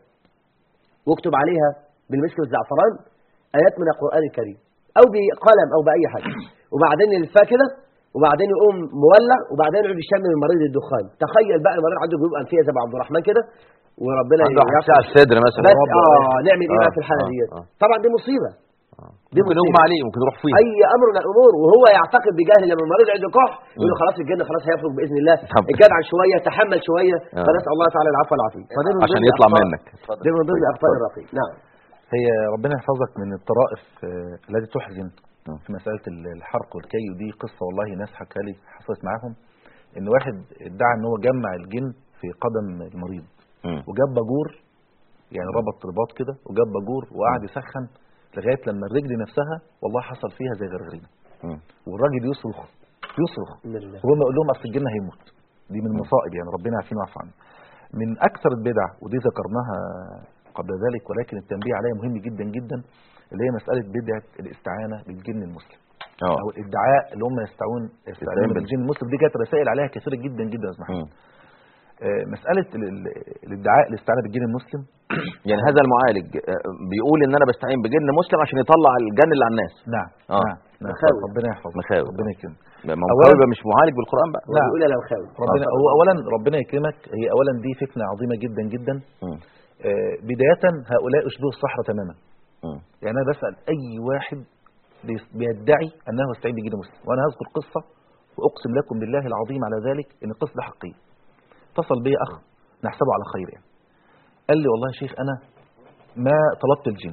Speaker 3: واكتب عليها بالمسك والزعفران آيات من القرآن الكريم أو بقلم أو بأي حاجة وبعدين يلفها كده وبعدين يقوم مولع وبعدين يقعد يشم من مريض الدخان تخيل بقى المريض عنده جيوب أنفية زي أبو عبد الرحمن كده وربنا
Speaker 1: عنده
Speaker 3: يعفو.
Speaker 1: حساسيه على الصدر مثلا
Speaker 3: بس
Speaker 1: رب-
Speaker 3: اه نعمل ايه بقى
Speaker 1: آه،
Speaker 3: في الحاله
Speaker 1: آه،
Speaker 3: ديت
Speaker 1: آه.
Speaker 3: طبعا دي مصيبه دي
Speaker 1: ممكن
Speaker 3: مصيبة.
Speaker 1: يغمى عليه ممكن يروح فيه
Speaker 3: اي امر من الامور وهو يعتقد بجهل لما المريض عنده كح يقول له خلاص الجن خلاص هيفرج باذن الله
Speaker 1: طب.
Speaker 3: الجدع شويه تحمل شويه
Speaker 1: آه.
Speaker 3: فنسال الله تعالى العفو والعافيه فدي من
Speaker 1: عشان
Speaker 3: ضمن
Speaker 1: يطلع
Speaker 3: أخطاء-
Speaker 1: منك
Speaker 3: دي من ضمن اخطاء الرقيق نعم
Speaker 2: هي ربنا يحفظك من الطرائف آه، التي تحزن
Speaker 1: نعم.
Speaker 2: في مسألة ال- الحرق والكي ودي قصة والله ناس حكى لي حصلت معاهم ان واحد ادعى ان هو جمع الجن في قدم المريض
Speaker 1: مم.
Speaker 2: وجاب باجور يعني ربط رباط كده وجاب باجور وقعد يسخن لغاية لما الرجل نفسها والله حصل فيها زي غرغرينة
Speaker 1: مم.
Speaker 2: والراجل يصرخ يصرخ
Speaker 3: إن لله.
Speaker 2: وهم يقول لهم اصل الجن هيموت دي من المصائب يعني ربنا يعافينا ويعفو عنا من اكثر البدع ودي ذكرناها قبل ذلك ولكن التنبيه عليها مهم جدا جدا اللي هي مساله بدعه الاستعانه بالجن المسلم
Speaker 1: اه
Speaker 2: او الادعاء اللي هم يستعون
Speaker 1: يستعين
Speaker 2: يستعينون
Speaker 1: بال-
Speaker 2: بالجن المسلم دي جت رسائل عليها كثيره جدا جدا يا اسمح
Speaker 1: مم.
Speaker 2: مساله ال- ال- الادعاء الاستعانه بالجن المسلم
Speaker 1: يعني هذا المعالج آه، بيقول ان انا بستعين بجن مسلم عشان يطلع الجن اللي على الناس
Speaker 2: نعم
Speaker 1: آه.
Speaker 2: نعم نعم
Speaker 3: مخاوف.
Speaker 2: ربنا يحفظك
Speaker 1: مخاوف.
Speaker 2: ربنا يكرمك
Speaker 1: ما هو
Speaker 2: أولاً-
Speaker 1: يبقى مش معالج بالقران بقى
Speaker 2: نعم.
Speaker 3: بيقول لو خاوي
Speaker 2: ربنا هو اولا ربنا يكرمك هي اولا دي فتنه عظيمه جدا جدا
Speaker 1: مم.
Speaker 2: آه، بداية هؤلاء أشبهوا الصحراء تماما
Speaker 1: مم.
Speaker 2: يعني أنا بسأل أي واحد بيس- بيدعي أنه يستعين بجن مسلم وأنا هذكر قصة وأقسم لكم بالله العظيم على ذلك أن القصة دي حقيقية اتصل بي أخ نحسبه على خير يعني قال لي والله يا شيخ أنا ما طلبت الجن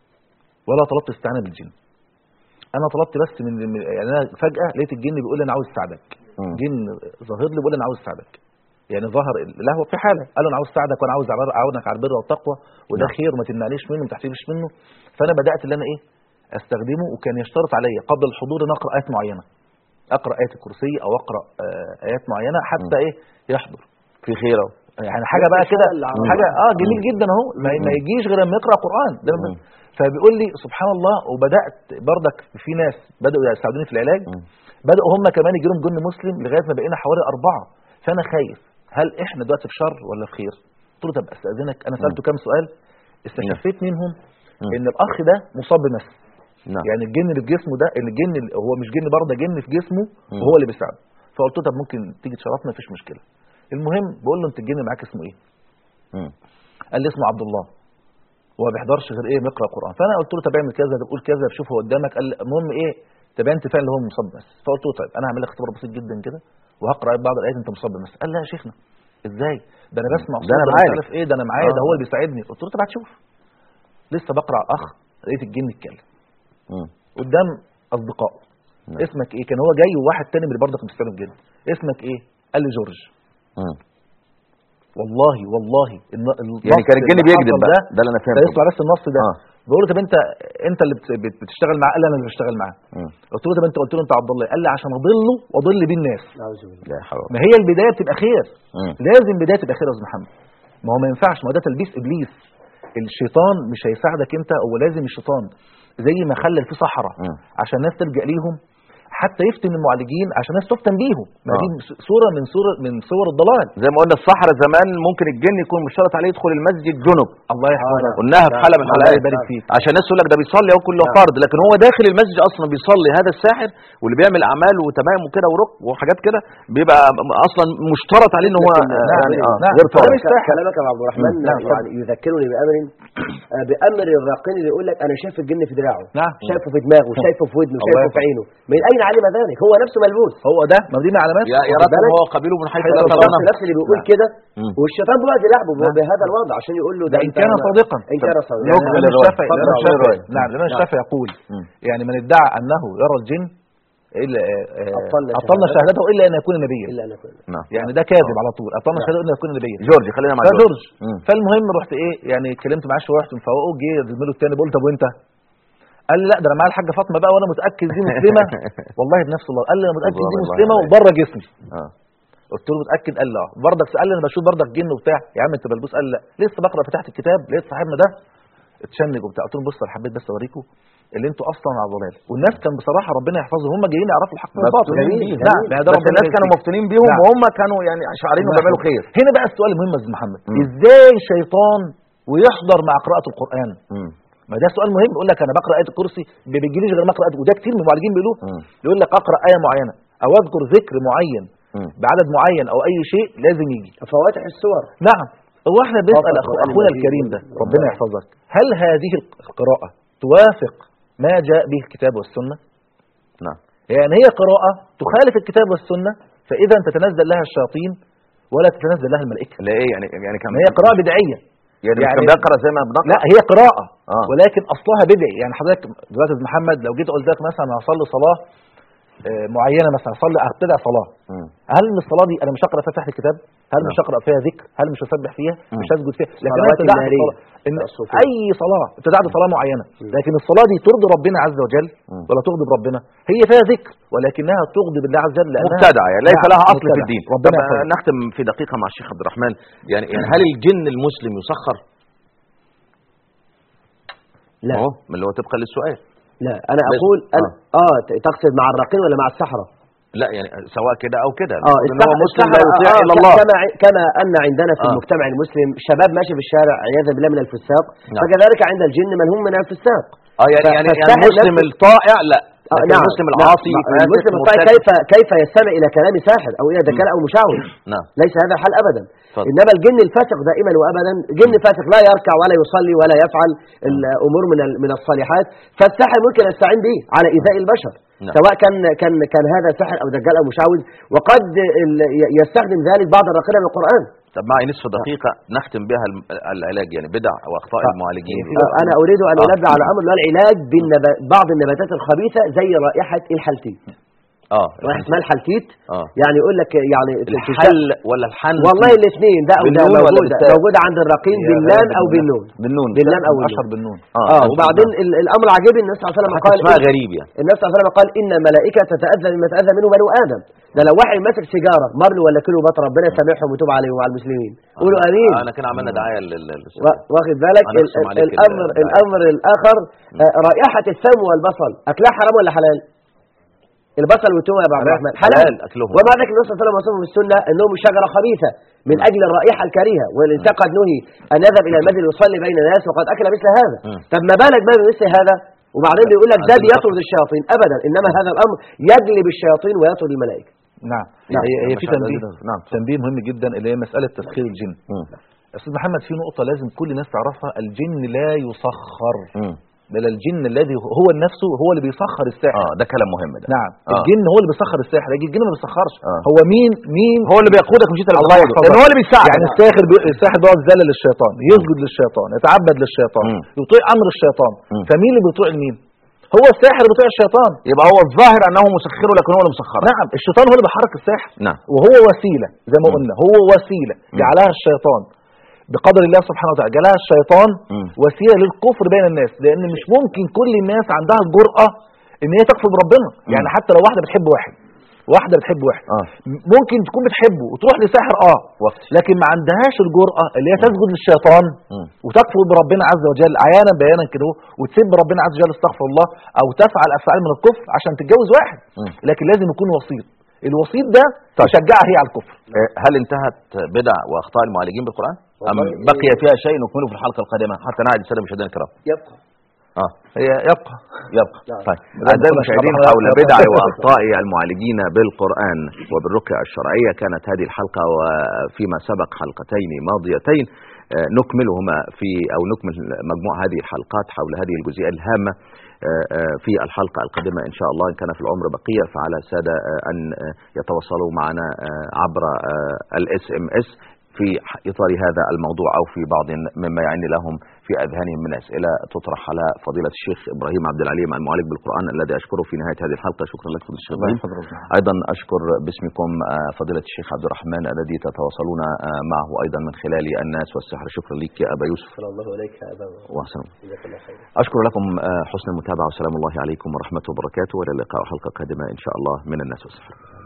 Speaker 2: ولا طلبت استعانة بالجن أنا طلبت بس من من- يعني أنا فجأة لقيت الجن بيقول لي أنا عاوز أساعدك
Speaker 1: مم.
Speaker 2: جن ظاهر لي بيقول لي أنا عاوز أساعدك يعني ظهر لا هو في حاله قال له انا عاوز اساعدك وانا عاوز أعبر- اعاونك على البر والتقوى وده
Speaker 1: نعم.
Speaker 2: خير وما تمنعنيش منه ما تحتيش منه فانا بدات اللي انا ايه استخدمه وكان يشترط عليا قبل الحضور ان اقرا ايات معينه اقرا ايه الكرسي او اقرا آه، ايات معينه حتى ايه يحضر
Speaker 1: في خير أهو.
Speaker 2: يعني حاجه بقى كده
Speaker 3: العربية.
Speaker 2: حاجه اه جميل جدا اهو ما, ما يجيش غير لما يقرا قران ده
Speaker 1: مم.
Speaker 2: فبيقول لي سبحان الله وبدات برضك في ناس بداوا يساعدوني في العلاج
Speaker 1: مم.
Speaker 2: بداوا هم كمان يجي لهم جن مسلم لغايه ما بقينا حوالي اربعه فانا خايف هل احنا دلوقتي في شر ولا في خير؟ قلت له طب استاذنك انا سالته كام سؤال استشفيت منهم
Speaker 1: مم.
Speaker 2: ان الاخ ده مصاب بمس
Speaker 1: نعم
Speaker 2: يعني الجن اللي في جسمه ده الجن اللي هو مش جن برضه جن في جسمه
Speaker 1: مم.
Speaker 2: وهو اللي بيساعده فقلت له طب ممكن تيجي تشرفنا مفيش مشكله المهم بقول له انت الجن معاك اسمه ايه؟
Speaker 1: مم.
Speaker 2: قال لي اسمه عبد الله هو ما بيحضرش غير ايه بيقرا قران فانا قلت له طب اعمل كذا طب قول كذا شوف هو قدامك قال لي المهم ايه تبينت فعلا اللي هو مصاب بس فقلت له طيب انا هعمل لك اختبار بسيط جدا كده وهقرا بعض الايات انت مصاب بس قال لا يا شيخنا ازاي ده انا بسمع
Speaker 1: ده أنا
Speaker 2: صوت
Speaker 1: معاك.
Speaker 2: مش عارف ايه ده انا معايا ده
Speaker 1: آه.
Speaker 2: هو اللي بيساعدني قلت له طب هتشوف لسه بقرا اخ لقيت الجن يتكلم
Speaker 1: مم.
Speaker 2: قدام اصدقاء
Speaker 1: نعم.
Speaker 2: اسمك ايه كان هو جاي وواحد تاني من برضه كان بيستخدم جدا اسمك ايه قال لي جورج
Speaker 1: مم.
Speaker 2: والله والله الن-
Speaker 1: يعني
Speaker 2: النص
Speaker 1: كان الجن
Speaker 2: اللي
Speaker 1: بيكذب
Speaker 2: حصل
Speaker 1: بقى
Speaker 2: ده
Speaker 1: ده اللي انا
Speaker 2: ده
Speaker 1: فهمته
Speaker 2: يطلع بس النص ده
Speaker 1: آه.
Speaker 2: بقول له طب انت انت اللي بت- بت- بتشتغل معاه قال لي انا اللي بشتغل معاه
Speaker 1: مم.
Speaker 2: قلت له طب انت قلت له انت عبد الله قال لي عشان اضله واضل بيه الناس
Speaker 3: أعوذ بالله
Speaker 1: لا حول
Speaker 2: ما هي البدايه بتبقى خير
Speaker 1: مم.
Speaker 2: لازم بدايه تبقى خير يا استاذ محمد ما هو ما ينفعش ما هو ده تلبيس ابليس الشيطان مش هيساعدك انت هو لازم الشيطان زي ما خلى في صحراء
Speaker 1: مم.
Speaker 2: عشان الناس تلجا ليهم حتى يفتن المعالجين عشان الناس تفتن بيهم ما
Speaker 1: آه.
Speaker 2: دي صوره من صور من صور الضلال
Speaker 1: زي ما قلنا الصحراء زمان ممكن الجن يكون مش شرط عليه يدخل المسجد جنب
Speaker 2: الله يحفظك
Speaker 1: قلناها في حلقه من
Speaker 2: الله
Speaker 1: الحلقات
Speaker 2: يبارك فيك
Speaker 1: عشان الناس تقول لك ده بيصلي اهو كله فرض لكن هو داخل المسجد اصلا بيصلي هذا الساحر واللي بيعمل اعمال وتمام وكده ورق وحاجات كده بيبقى اصلا مشترط عليه ان هو
Speaker 3: لكن-
Speaker 1: آه،
Speaker 2: نعم،
Speaker 1: يعني اه
Speaker 2: نعم.
Speaker 1: غير
Speaker 2: فده
Speaker 1: فرض
Speaker 2: مش ساحر.
Speaker 3: كلامك يا عبد الرحمن
Speaker 2: مم. نعم،
Speaker 3: يعني يذكرني بامر آه، بامر الراقين اللي يقول لك انا شايف الجن في دراعه
Speaker 2: نعم
Speaker 3: شايفه في دماغه شايفه في ودنه
Speaker 2: الله
Speaker 3: شايفه في
Speaker 2: يحفظك.
Speaker 3: عينه من اين علم ذلك هو نفسه ملبوس
Speaker 2: هو ده ما دي من علامات
Speaker 1: يا يا
Speaker 3: واخد
Speaker 1: رب
Speaker 3: بالك؟
Speaker 1: هو قبيله من حيث
Speaker 2: حيث
Speaker 1: لا
Speaker 2: لا
Speaker 3: الشخص
Speaker 1: ترونه
Speaker 3: نفسه اللي بيقول
Speaker 2: نعم.
Speaker 3: كده
Speaker 1: مم.
Speaker 3: والشيطان بيقعد يلعبه
Speaker 2: نعم.
Speaker 3: بهذا الوضع عشان يقول له
Speaker 2: ده ان كان
Speaker 3: أنت-
Speaker 2: صادقا
Speaker 3: ان كان صادقا
Speaker 2: يعني
Speaker 1: نكمل
Speaker 2: الإمام
Speaker 1: الرواية.
Speaker 2: الشافعي
Speaker 3: اتفضل
Speaker 2: الإمام
Speaker 3: يا عبد
Speaker 2: الشافعي
Speaker 3: الرحمن.
Speaker 2: نعم الإمام
Speaker 3: نعم.
Speaker 2: الشافعي يقول
Speaker 1: مم.
Speaker 2: يعني من ادعى أنه يرى الجن إلا آه،
Speaker 3: أبطلنا
Speaker 2: أبطلنا
Speaker 3: شهادته.
Speaker 2: شهادته إلا أن يكون نبيا
Speaker 3: الا انا كنت
Speaker 1: نعم
Speaker 2: يعني ده كاذب
Speaker 1: آه.
Speaker 2: على طول أبطلنا
Speaker 3: نعم.
Speaker 2: شهادته إلا أن يكون نبيا
Speaker 1: جورج خلينا مع جورج
Speaker 2: فجورج
Speaker 1: مم.
Speaker 2: فالمهم رحت ايه يعني اتكلمت معاه شويه رحت مفوقه جه زميله التاني بقول طب وانت قال لي لا ده انا معايا الحاجه فاطمه بقى وانا متاكد دي مسلمه والله بنفس الله قال لي انا متاكد
Speaker 1: الله
Speaker 2: دي
Speaker 1: الله
Speaker 2: مسلمه
Speaker 1: عليك.
Speaker 2: وبره جسمي
Speaker 1: اه
Speaker 2: قلت له متاكد قال لا برضك سال لي انا بشوف برضك جن وبتاع يا عم انت بلبوس قال لا لسه بقرا فتحت الكتاب لقيت صاحبنا ده اتشنج وبتاع قلت لهم بص انا حبيت بس اوريكم اللي انتوا اصلا على ضلال والناس كان بصراحه ربنا يحفظهم هم جايين يعرفوا الحق من الباطل
Speaker 1: مفتونين
Speaker 3: جميل،
Speaker 1: بيه.
Speaker 2: نعم
Speaker 3: جميل.
Speaker 2: يعني ده
Speaker 1: بس
Speaker 2: ربنا
Speaker 1: الناس
Speaker 2: يبارك
Speaker 1: كانوا
Speaker 2: فيك.
Speaker 1: مفتونين بيهم
Speaker 2: نعم.
Speaker 1: وهم كانوا يعني شعارين انهم بيعملوا خير
Speaker 2: هنا بقى السؤال المهم يا استاذ محمد
Speaker 1: مم.
Speaker 2: ازاي شيطان ويحضر مع قراءه القران
Speaker 1: مم.
Speaker 2: ما ده سؤال مهم يقول لك انا بقرا ايه الكرسي ما بيجيليش غير ما اقرا آية- وده كتير من المعالجين بيقولوه
Speaker 1: مم.
Speaker 2: يقول لك اقرا ايه معينه او اذكر ذكر معين
Speaker 1: مم.
Speaker 2: بعدد معين او اي شيء لازم يجي
Speaker 3: فواتح السور
Speaker 2: نعم هو احنا بنسال
Speaker 3: فقط
Speaker 2: أخو
Speaker 3: وأنا
Speaker 2: اخونا
Speaker 3: مجيد.
Speaker 2: الكريم ده
Speaker 3: نعم.
Speaker 2: ربنا يحفظك هل هذه القراءه توافق ما جاء به الكتاب والسنه
Speaker 1: نعم
Speaker 2: يعني هي قراءه تخالف الكتاب والسنه فاذا تتنزل لها الشياطين ولا تتنزل لها الملائكه
Speaker 1: لا ايه يعني يعني كان
Speaker 2: ما هي قراءه بدعيه
Speaker 1: يعني,
Speaker 2: يعني-
Speaker 1: كان بيقرا زي ما بنقرا
Speaker 2: لا هي قراءة
Speaker 1: آه.
Speaker 2: ولكن أصلها بدعي يعني حضرتك دلوقتي يا أستاذ محمد لو جيت قلت لك مثلا هصلي صلاة آه، معينة مثلا هصلي أبتدع صلاة
Speaker 1: مم.
Speaker 2: هل من الصلاة دي أنا مش هقرأ فاتحة الكتاب؟ هل مش
Speaker 1: نعم.
Speaker 2: هقرأ فيها ذكر؟ هل مش هسبح فيها؟
Speaker 1: مم.
Speaker 2: مش هسجد فيها؟ لكن أنا
Speaker 3: صلوات
Speaker 2: ابتدعت
Speaker 3: النهارية.
Speaker 2: الصلاة إن
Speaker 3: الصوفية.
Speaker 2: أي صلاة ابتدعت صلاة معينة
Speaker 3: مم.
Speaker 2: لكن الصلاة دي ترضي ربنا عز وجل
Speaker 1: مم.
Speaker 2: ولا تغضب ربنا؟ هي فيها ذكر ولكنها تغضب الله عز وجل لأنها
Speaker 1: مبتدعه يعني ليس
Speaker 2: نعم،
Speaker 1: لها اصل في
Speaker 2: مبتدعة.
Speaker 1: الدين
Speaker 2: ربنا
Speaker 1: طب
Speaker 2: يحفظك.
Speaker 1: نختم في دقيقه مع الشيخ عبد الرحمن يعني يعني هل الجن المسلم يسخر؟
Speaker 3: لا
Speaker 1: اهو من اللي هو طبقا للسؤال
Speaker 3: لا انا
Speaker 1: لازم.
Speaker 3: اقول انا اه ت- تقصد مع الراقين ولا مع السحره
Speaker 1: لا يعني سواء كده او كده
Speaker 3: اه
Speaker 1: لأن هو
Speaker 3: السحرة-
Speaker 1: مسلم لا
Speaker 3: السحرة-
Speaker 1: يطيع
Speaker 3: آه،
Speaker 1: الا
Speaker 3: ك-
Speaker 1: الله
Speaker 3: كما ع- كما ان عندنا في
Speaker 1: آه.
Speaker 3: المجتمع المسلم شباب ماشي في الشارع عياذا بالله من الفساق
Speaker 1: نعم.
Speaker 3: فكذلك عند الجن من هم من الفساق
Speaker 1: اه يعني
Speaker 3: ف-
Speaker 1: يعني, يعني
Speaker 3: فالساحر
Speaker 1: المسلم
Speaker 3: نفسه-
Speaker 1: الطائع لا
Speaker 3: آه
Speaker 1: لكن
Speaker 3: نعم
Speaker 1: المسلم
Speaker 3: نعم.
Speaker 1: العاصي
Speaker 3: نعم.
Speaker 1: فاسق
Speaker 3: المسلم الطائع
Speaker 1: مرتد.
Speaker 3: كيف كيف يستمع الى كلام ساحر او الى دجال او مشعوذ
Speaker 1: نعم
Speaker 3: ليس هذا الحال ابدا
Speaker 1: اتفضل.
Speaker 3: انما الجن الفاسق دائما وابدا جن فاسق لا يركع ولا يصلي ولا يفعل الامور من ال- من الصالحات فالساحر ممكن يستعين به على ايذاء البشر
Speaker 1: نعم.
Speaker 3: سواء كان كان كان هذا ساحر او دجال او مشعوذ وقد ال- ي- يستخدم ذلك بعض الراقين من القران
Speaker 1: طب معي نصف دقيقة نختم بها الم- العلاج يعني بدع وأخطاء
Speaker 3: آه.
Speaker 1: المعالجين
Speaker 3: انا اريد ان
Speaker 1: آه.
Speaker 3: انبه على امر اللي هو العلاج ببعض النباتات الخبيثه زي رائحه الحلتيت
Speaker 1: اه
Speaker 3: رائحه اسمها الحلتيت
Speaker 1: اه
Speaker 3: يعني يقول لك يعني
Speaker 1: الحل ولا الحن
Speaker 3: والله الاثنين ده وده
Speaker 1: بالنون ولا
Speaker 3: موجود
Speaker 1: بالتاء؟
Speaker 3: موجود عند الرقيم
Speaker 2: يا
Speaker 3: باللام
Speaker 2: غالب
Speaker 3: او
Speaker 2: بالنون.
Speaker 3: بالنون
Speaker 1: بالنون
Speaker 3: باللام او
Speaker 2: اشهر
Speaker 3: بالنون
Speaker 2: بالنون
Speaker 3: اه وبعدين ال- الامر العجيب ان النبي صلى الله عليه وسلم
Speaker 1: حتى
Speaker 3: قال
Speaker 1: اسمها غريب يعني
Speaker 3: النبي صلى الله عليه وسلم قال ان الملائكه تتاذى مما تاذى منه بنو ادم ده لو واحد ماسك سيجاره مر له ولا كيلو بط ربنا يسامحهم ويتوب عليهم وعلى المسلمين قولوا امين
Speaker 1: انا كان عملنا دعايه لل لل-
Speaker 3: وا- واخد بالك ال-
Speaker 1: هنقسم
Speaker 3: ال-
Speaker 1: عليك
Speaker 3: الامر
Speaker 1: ال-
Speaker 3: الامر الاخر آه، رائحه الثوم والبصل اكلها حرام ولا حلال البصل والثوم يا ابو عبد الرحمن
Speaker 1: حلال أكلهم.
Speaker 3: ومع ذلك النبي صلى الله عليه وسلم وصفهم في السنه انهم شجره خبيثه من اجل الرائحه الكريهه والانسان قد نهي ان يذهب الى المسجد ويصلي بين الناس وقد اكل مثل هذا
Speaker 1: مم.
Speaker 3: طب ما بالك بقى بمثل هذا وبعدين بيقول لك ده
Speaker 1: عايزين
Speaker 3: بيطرد الشياطين ابدا انما هذا الامر يجلب الشياطين ويطرد الملائكه
Speaker 2: نعم
Speaker 1: نعم.
Speaker 2: هي هي
Speaker 1: ما
Speaker 2: في
Speaker 1: شاء الله
Speaker 2: تنبيه
Speaker 1: جدا. نعم.
Speaker 2: تنبيه مهم جدا اللي هي مساله تسخير الجن
Speaker 1: مم.
Speaker 2: استاذ محمد في نقطه لازم كل الناس تعرفها الجن لا يسخر
Speaker 1: مم.
Speaker 2: بل الجن الذي هو نفسه هو اللي بيسخر الساحر
Speaker 1: اه ده كلام مهم ده
Speaker 2: نعم
Speaker 1: آه.
Speaker 2: الجن هو اللي بيسخر الساحر لكن الجن ما بيسخرش
Speaker 1: آه.
Speaker 2: هو مين مين
Speaker 1: هو اللي بيقودك مش انت اللي
Speaker 2: الله
Speaker 1: بتقوده.
Speaker 2: يحفظك.
Speaker 1: لان هو اللي بيساعدك
Speaker 2: يعني الساحر بي... الساحر بيقعد يذلل للشيطان يسجد للشيطان يتعبد للشيطان
Speaker 1: مم.
Speaker 2: يطيع امر الشيطان
Speaker 1: مم.
Speaker 2: فمين اللي بيطيع مين هو الساحر بيطيع الشيطان
Speaker 1: يبقى هو الظاهر انه مسخره لكن هو اللي مسخره
Speaker 2: نعم الشيطان هو اللي بيحرك الساحر
Speaker 1: نعم
Speaker 2: وهو وسيله زي ما
Speaker 1: مم.
Speaker 2: قلنا هو وسيله جعلها الشيطان بقدر الله سبحانه وتعالى جعلها الشيطان
Speaker 1: مم.
Speaker 2: وسيله للكفر بين الناس لان مش ممكن كل الناس عندها الجرأه ان هي تكفر بربنا يعني حتى لو واحده بتحب واحد واحده بتحب واحد
Speaker 1: اه
Speaker 2: م- ممكن تكون بتحبه وتروح لساحر اه
Speaker 1: وقت
Speaker 2: لكن ما عندهاش الجرأة اللي هي تسجد للشيطان
Speaker 1: مم.
Speaker 2: وتكفر بربنا عز وجل عيانا بيانا كده وتسب ربنا عز وجل استغفر الله او تفعل افعال من الكفر عشان تتجوز واحد
Speaker 1: مم.
Speaker 2: لكن لازم يكون وسيط الوسيط ده يشجعها هي على الكفر
Speaker 1: آه، هل انتهت بدع واخطاء المعالجين بالقران ام
Speaker 3: والله
Speaker 1: بقي فيها شيء نكمله في الحلقه القادمه حتى نعد الساده المشاهدين الكرام
Speaker 3: يبقى
Speaker 1: اه
Speaker 2: هي يبقى
Speaker 1: يبقى
Speaker 3: نعم.
Speaker 1: طيب
Speaker 2: بدأنا
Speaker 1: أعزائي
Speaker 2: نخش
Speaker 1: المشاهدين
Speaker 2: على
Speaker 1: حول
Speaker 2: الحلقة.
Speaker 1: بدع وأخطاء المعالجين بالقرآن وبالرقية الشرعية كانت هذه الحلقة وفيما سبق حلقتين ماضيتين آه، نكملهما في أو نكمل مجموع هذه الحلقات حول هذه الجزئية الهامة آه، آه، في الحلقة القادمة إن شاء الله إن كان في العمر بقية فعلى السادة آه، أن آه، يتواصلوا معنا آه، عبر الاس ام اس في إطار هذا الموضوع أو في بعض مما يعني لهم في أذهانهم من أسئلة تطرح على فضيلة الشيخ إبراهيم عبد العليم المعالج بالقرآن الذي أشكره في نهاية هذه الحلقة شكرا لك فضيلة الشيخ
Speaker 2: الله
Speaker 1: إبراهيم
Speaker 2: يحفظ ربنا.
Speaker 1: أيضا أشكر باسمكم آه، فضيلة الشيخ عبد الرحمن الذي تتواصلون آه، معه أيضا من خلال الناس والسحر شكرا لك يا أبا يوسف
Speaker 3: صلى الله عليك يا ابا
Speaker 1: وأحسن
Speaker 3: جزاك الله خير
Speaker 1: أشكر لكم آه، حسن المتابعة والسلام الله عليكم ورحمة وبركاته وإلى اللقاء حلقة قادمة إن شاء الله من الناس والسحر